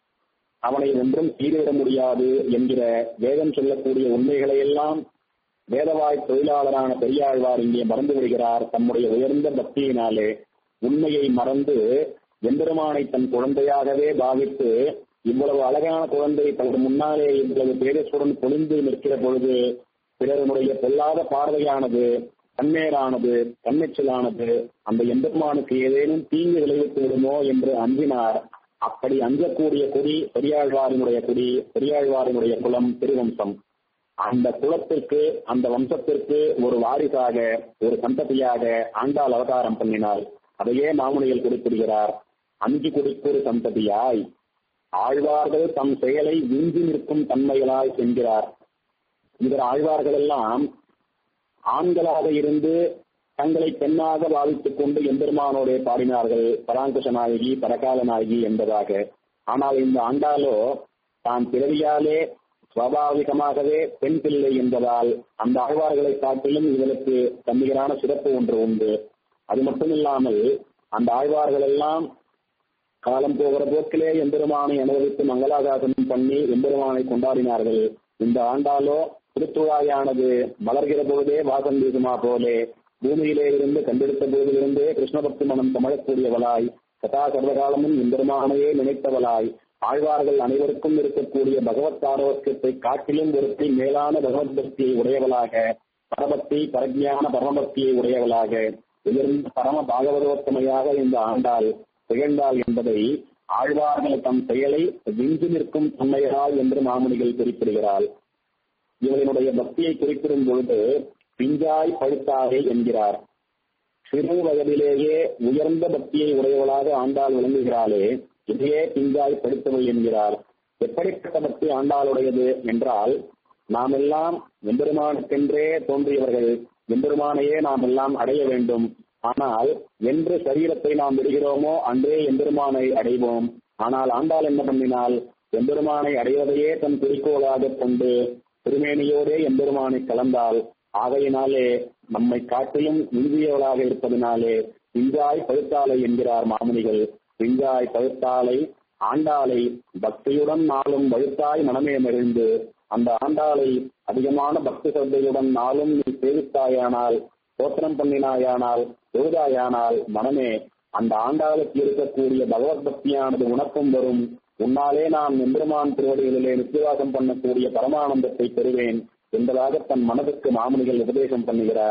அவனை ஒன்றும் சீர்விட முடியாது என்கிற வேதம் சொல்லக்கூடிய உண்மைகளை எல்லாம் வேதவாய் தொழிலாளரான பெரியாழ்வார் இங்கே மறந்து விடுகிறார் தம்முடைய உயர்ந்த பக்தியினாலே உண்மையை மறந்து எம்பெருமானை தன் குழந்தையாகவே பாவித்து இவ்வளவு அழகான குழந்தை தனது முன்னாலே இவ்வளவு தேஜஸுடன் பொழிந்து நிற்கிற பொழுது பிறருடைய பொல்லாத பார்வையானது கண்ணேரானது கண்ணெச்சலானது அந்த எம்பெருமானுக்கு ஏதேனும் தீங்கு விளைவித்து விடுமோ என்று அஞ்சினார் அப்படி அஞ்சக்கூடிய குடி பெரியாழ்வாரினுடைய குடி பெரியாழ்வாரினுடைய குலம் திருவம்சம் அந்த குலத்திற்கு அந்த வம்சத்திற்கு ஒரு வாரிசாக ஒரு சந்ததியாக ஆண்டாள் அவதாரம் பண்ணினார் அதையே மாமுனிகள் குறிப்பிடுகிறார் அஞ்சு குடிக்கொரு சந்ததியாய் ஆழ்வார்கள் தம் செயலை விஞ்சி நிற்கும் தன்மைகளாய் என்கிறார் இதர் ஆழ்வார்கள் எல்லாம் ஆண்களாக இருந்து தங்களை பெண்ணாக பாவித்துக் கொண்டு எம்பெருமானோடே பாடினார்கள் பராங்குஷ நாயகி பரகால நாயகி என்பதாக ஆனால் இந்த ஆண்டாலோ தான் பிறவியாலே சுவாபாவிகமாகவே பெண் பிள்ளை என்பதால் அந்த ஆழ்வார்களை காட்டிலும் இவளுக்கு தன்னிகரான சிறப்பு ஒன்று உண்டு அது மட்டுமில்லாமல் அந்த ஆழ்வார்கள் எல்லாம் காலம் போகிற போக்கிலே எம்பெருமானை அனுபவித்து மங்களாகாசனம் பண்ணி எம்பெருமானை கொண்டாடினார்கள் இந்த ஆண்டாலோ திருத்துழாயானது மலர்கிற பொழுதே வாசம் வீசுமா போலே பூமியிலே இருந்து கண்டெடுத்த போதிலிருந்தே கிருஷ்ண பக்தி மனம் தமிழக்கூடியவளாய் கதா சர்வகாலமும் எம்பெருமானையே நினைத்தவளாய் ஆழ்வார்கள் அனைவருக்கும் இருக்கக்கூடிய பகவத் ஆரோக்கியத்தை காட்டிலும் ஒருத்தி மேலான பகவத் பக்தியை உடையவளாக பரபக்தி பரஜான பரமபக்தியை உடையவளாக உயர்ந்த பரம பாகவதோத்தமையாக இந்த ஆண்டாள் திகழ்ந்தாள் என்பதை ஆழ்வார்கள் தம் செயலை விஞ்சு நிற்கும் தன்மையால் என்று மாமுனிகள் குறிப்பிடுகிறாள் இவர்களுடைய பக்தியை குறிப்பிடும் பொழுது பிஞ்சாய் பழுத்தாரே என்கிறார் சிறு வயதிலேயே உயர்ந்த பக்தியை உடையவளாக ஆண்டாள் விளங்குகிறாளே இதையே பிஞ்சாய் படுத்தவள் என்கிறார் எப்படிப்பட்ட பக்தி ஆண்டாளுடையது என்றால் நாம் எல்லாம் எம்பெருமானுக்கென்றே தோன்றியவர்கள் எம்பெருமானையே நாம் எல்லாம் அடைய வேண்டும் ஆனால் என்று சரீரத்தை நாம் விடுகிறோமோ அன்றே எம்பெருமானை அடைவோம் ஆனால் ஆண்டாள் என்ன பண்ணினால் எம்பெருமானை அடைவதையே தன் குறிக்கோளாக கொண்டு திருமேனியோடே எம்பெருமானை கலந்தால் ஆகையினாலே நம்மை காட்டிலும் இந்தியவளாக இருப்பதனாலே பிஞ்சாய் பழுத்தாலை என்கிறார் மாமுனிகள் பிஞ்சாய் பழுத்தாலை ஆண்டாளை பக்தியுடன் நாளும் வழுத்தாய் மனமே மகிழ்ந்து அந்த ஆண்டாளை அதிகமான பக்தி சந்தையுடன் நாளும் நீ சேவித்தாயானால் தோத்திரம் பண்ணினாயானால் தொழுதாயானால் மனமே அந்த ஆண்டாளுக்கு இருக்கக்கூடிய பகவத் பக்தியானது உனக்கும் வரும் உன்னாலே நான் எம்பெருமான் திருவடிகளிலே நித்தியவாசம் பண்ணக்கூடிய பரமானந்தத்தை பெறுவேன் என்பதாக தன் மனதுக்கு மாமுனிகள் உபதேசம் பண்ணுகிறார்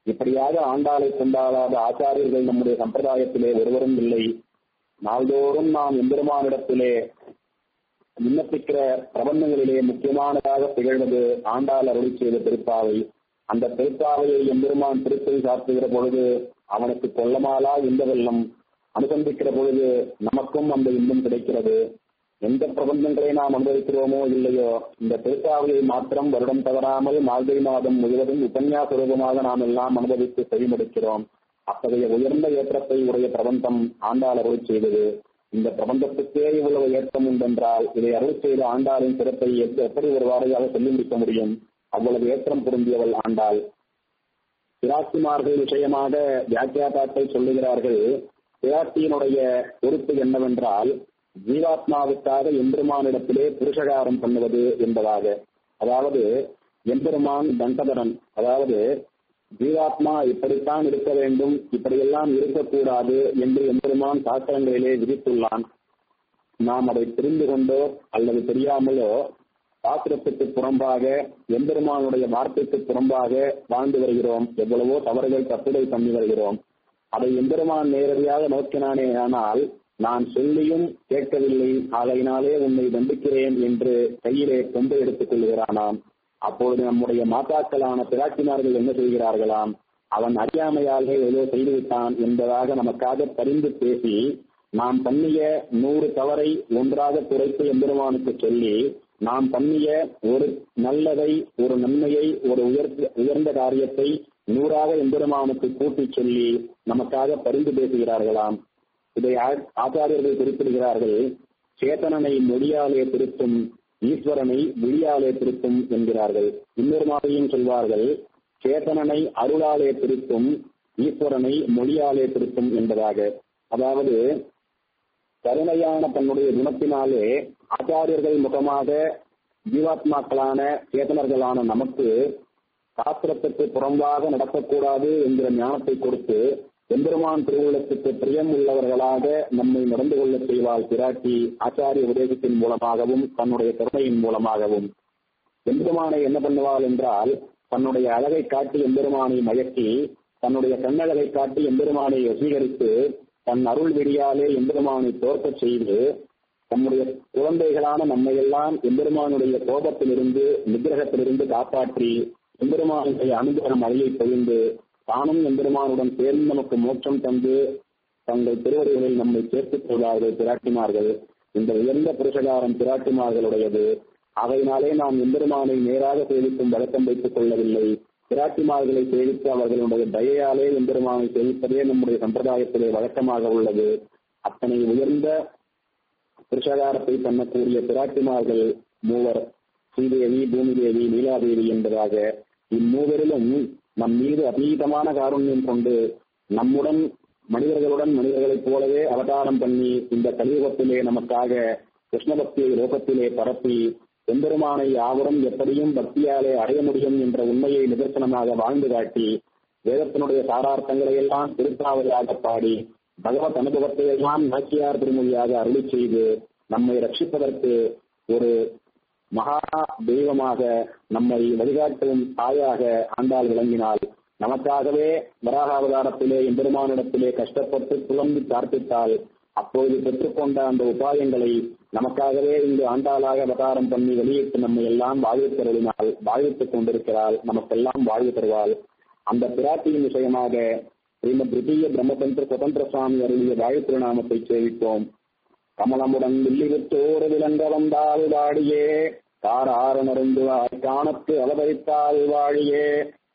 இப்படியாக ஆண்டாளை கொண்டாடாத ஆச்சாரியர்கள் நம்முடைய சம்பிரதாயத்திலே ஒருவரும் இல்லை நாள்தோறும் நாம் எம்பெருமானிடத்திலே விண்ணப்பிக்கிற பிரபந்தங்களிலே முக்கியமானதாக திகழ்வது ஆண்டாள் அருளி செய்த திருப்பாவை அந்த திருப்பாவையை எம்பெருமான் திருப்பதி சாத்துகிற பொழுது அவனுக்கு கொள்ளமாலா இந்த வெள்ளம் அனுசந்திக்கிற பொழுது நமக்கும் அந்த இன்பம் கிடைக்கிறது எந்த பிரபந்தங்களை நாம் அனுபவிக்கிறோமோ இல்லையோ இந்த திருப்பாவையை மாத்திரம் வருடம் தவறாமல் மார்கழி மாதம் முழுவதும் உபன்யாச ரூபமாக நாம் எல்லாம் அனுபவித்து செவிமடுக்கிறோம் அத்தகைய உயர்ந்த ஏற்றத்தை உடைய பிரபந்தம் ஆண்டாள் அருள் செய்தது இந்த பிரபந்தத்துக்கே இவ்வளவு ஏற்றம் உண்டென்றால் இதை அருள் செய்த ஆண்டாளின் சிறப்பை எப்படி ஒரு வாரையாக சொல்லி முடிக்க முடியும் அவ்வளவு ஏற்றம் பொருந்தியவள் ஆண்டாள் பிராட்டிமார்கள் விஷயமாக வியாக்கியாதாக்கள் சொல்லுகிறார்கள் பிராட்டியினுடைய பொறுப்பு என்னவென்றால் ஜீவாத்மாவுக்காக எம்பெருமானிடத்திலே புருஷகாரம் பண்ணுவது என்பதாக அதாவது எம்பெருமான் தண்டதரன் அதாவது ஜீவாத்மா இப்படித்தான் இருக்க வேண்டும் இப்படியெல்லாம் இருக்கக்கூடாது என்று எம்பெருமான் சாஸ்திரங்களிலே விதித்துள்ளான் நாம் அதை தெரிந்து கொண்டோ அல்லது தெரியாமலோ சாஸ்திரத்துக்கு புறம்பாக எம்பெருமானுடைய வார்த்தைக்கு புறம்பாக வாழ்ந்து வருகிறோம் எவ்வளவோ தவறுகள் தப்புதை பண்ணி வருகிறோம் அதை எம்பெருமான் நேரடியாக நோக்கினானே ஆனால் நான் சொல்லியும் கேட்கவில்லை ஆகையினாலே உன்னை தண்டிக்கிறேன் என்று கையிலே கொண்டு எடுத்துக் கொள்கிறானாம் அப்பொழுது நம்முடைய மாதாக்களான பிராட்டினார்கள் என்ன செய்கிறார்களாம் அவன் அறியாமையாக ஏதோ செய்துவிட்டான் என்பதாக நமக்காக பரிந்து பேசி நாம் பண்ணிய நூறு தவறை ஒன்றாக குறைத்து எம்பெருமானுக்கு சொல்லி நாம் பண்ணிய ஒரு நல்லதை ஒரு நன்மையை ஒரு உயர்ந்த உயர்ந்த காரியத்தை நூறாக எம்பெருமானுக்கு கூட்டிச் சொல்லி நமக்காக பரிந்து பேசுகிறார்களாம் இதை ஆச்சாரியர்கள் குறிப்பிடுகிறார்கள் சேத்தனனை மொழியாலே திருத்தும் ஈஸ்வரனை விழியாலே திருத்தும் என்கிறார்கள் இன்னொரு மாதிரியும் சொல்வார்கள் சேத்தனனை அருளாலே திருத்தும் ஈஸ்வரனை மொழியாலே திருத்தும் என்பதாக அதாவது கருணையான தன்னுடைய குணத்தினாலே ஆச்சாரியர்கள் முகமாக ஜீவாத்மாக்களான சேதனர்களான நமக்கு சாஸ்திரத்துக்கு புறம்பாக நடக்கக்கூடாது என்கிற ஞானத்தை கொடுத்து எம்பெருமான் திருவுள்ளத்துக்கு பிரியம் உள்ளவர்களாக நம்மை நடந்து கொள்ள செய்வாள் பிராட்டி ஆச்சாரிய உபதேசத்தின் மூலமாகவும் தன்னுடைய கருணையின் மூலமாகவும் எம்பெருமானை என்ன பண்ணுவாள் என்றால் தன்னுடைய அழகை காட்டி எம்பெருமானை மயக்கி தன்னுடைய கண்ணழகை காட்டி எம்பெருமானை வசீகரித்து தன் அருள் வெடியாலே எம்பெருமானை தோற்கச் செய்து தம்முடைய குழந்தைகளான நம்மையெல்லாம் எம்பெருமானுடைய கோபத்திலிருந்து நிகிரகத்திலிருந்து காப்பாற்றி எம்பெருமானுடைய அனுகிரக மழையை பொழிந்து தானும் எம்பெருமானுடன் சேர்ந்து நமக்கு மோட்சம் தந்து தங்கள் திருவடிகளில் நம்மை சேர்த்துக் கொள்வார்கள் பிராட்டிமார்கள் இந்த உயர்ந்த புருஷகாரம் பிராட்டிமார்களுடையது அவையினாலே நாம் எம்பெருமானை நேராக சேவிக்கும் வழக்கம் வைத்துக் கொள்ளவில்லை பிராட்டிமார்களை சேவித்து அவர்களுடைய தயையாலே எம்பெருமானை சேவிப்பதே நம்முடைய சம்பிரதாயத்திலே வழக்கமாக உள்ளது அத்தனை உயர்ந்த புருஷகாரத்தை பண்ணக்கூடிய பிராட்டிமார்கள் மூவர் ஸ்ரீதேவி பூமிதேவி நீலாதேவி என்பதாக இம்மூவரிலும் நம் மீது அதீதமான காருண்யம் கொண்டு நம்முடன் மனிதர்களுடன் மனிதர்களைப் போலவே அவதாரம் பண்ணி இந்த கலியுகத்திலே நமக்காக கிருஷ்ண பக்தியை லோகத்திலே பரப்பி எம்பெருமானை யாவரும் எப்படியும் பக்தியாலே அடைய முடியும் என்ற உண்மையை நிதர்சனமாக வாழ்ந்து காட்டி வேதத்தினுடைய சாரார்த்தங்களை எல்லாம் திருப்பாவையாக பாடி பகவத் அனுபவத்தை எல்லாம் நாச்சியார் திருமொழியாக அருளி செய்து நம்மை ரட்சிப்பதற்கு ஒரு மகா தெய்வமாக நம்மை வழிகாட்டும் தாயாக ஆண்டாள் விளங்கினால் நமக்காகவே வராக அவதாரத்திலே எம்பெருமானிடத்திலே கஷ்டப்பட்டு புலம்பி பிரார்த்தித்தால் அப்போது பெற்றுக்கொண்ட அந்த உபாயங்களை நமக்காகவே இங்கு ஆண்டாளாக அவதாரம் பண்ணி வெளியிட்டு நம்மை எல்லாம் வாழ்வு தருளினால் வாழ்வித்துக் கொண்டிருக்கிறாள் நமக்கெல்லாம் வாழ்வு தருவாள் அந்த பிராட்டியின் விஷயமாக ஸ்ரீமத் திருத்தீய பிரம்மதந்திர சுதந்திர சுவாமி அருளிய வாழ்வு திருநாமத்தை சேவிப்போம் கமலமுடன் வில்லிவித்தோடு விளங்க வந்தால் வாடியே காராறு நருந்துவாய் காணத்து அவதரித்தால் வாழியே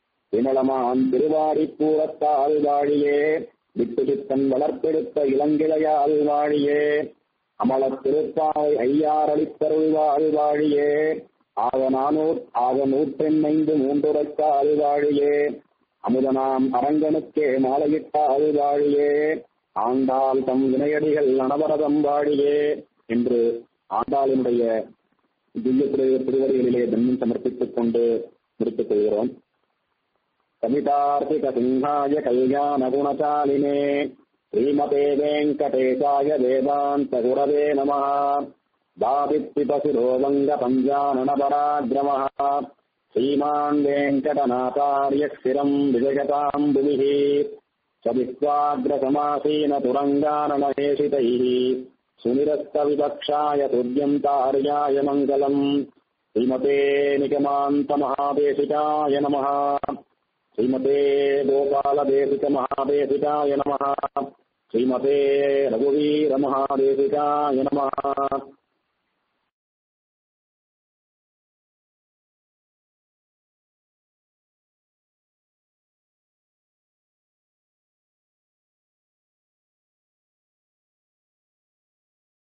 விமலமான் திருவாடி பூரத்தால் வாழியே விட்டு சித்தன் வளர்ப்பெடுத்த இளங்கிளையால் வாழியே அமலத் திருப்பாவை ஐயாரளித்தருள்வாள் வாழியே ஆக நானூர் ஆக நூற்றெண்ணைந்து மூன்றுரைத்தால் வாழியே அமுதனாம் அரங்கனுக்கே மாலையிட்டால் வாழியே ஆண்டாள் தம் வினையடிகள் அனவரதம் வாழியே என்று ஆண்டாளினுடைய திவ்ய திரு திருவடிகளிலே தன்னம் சமர்ப்பித்துக் கொண்டு முடித்துக் கொள்கிறோம் கவிதார்த்திக சிங்காய கல்யாண குணசாலினே ஸ்ரீமதே வெங்கடேசாய வேதாந்த குரவே நம தாபித்தி பசுரோவங்க பஞ்சானன பராக்கிரம श्रीमान् वेङ्कटनाथार्यः स्थिरम् विजयताम् भुविः सविस्वाग्रसमासीन तुरङ्गाननहेषितैः सुनिरस्तविवक्षाय तुर्यन्तार्याय मङ्गलम् श्रीमते निगमान्तमहादेशिकाय नमः श्रीमते गोपालदेशिकमहादेशिकाय नमः श्रीमते रघुवीरमहादेशिकाय नमः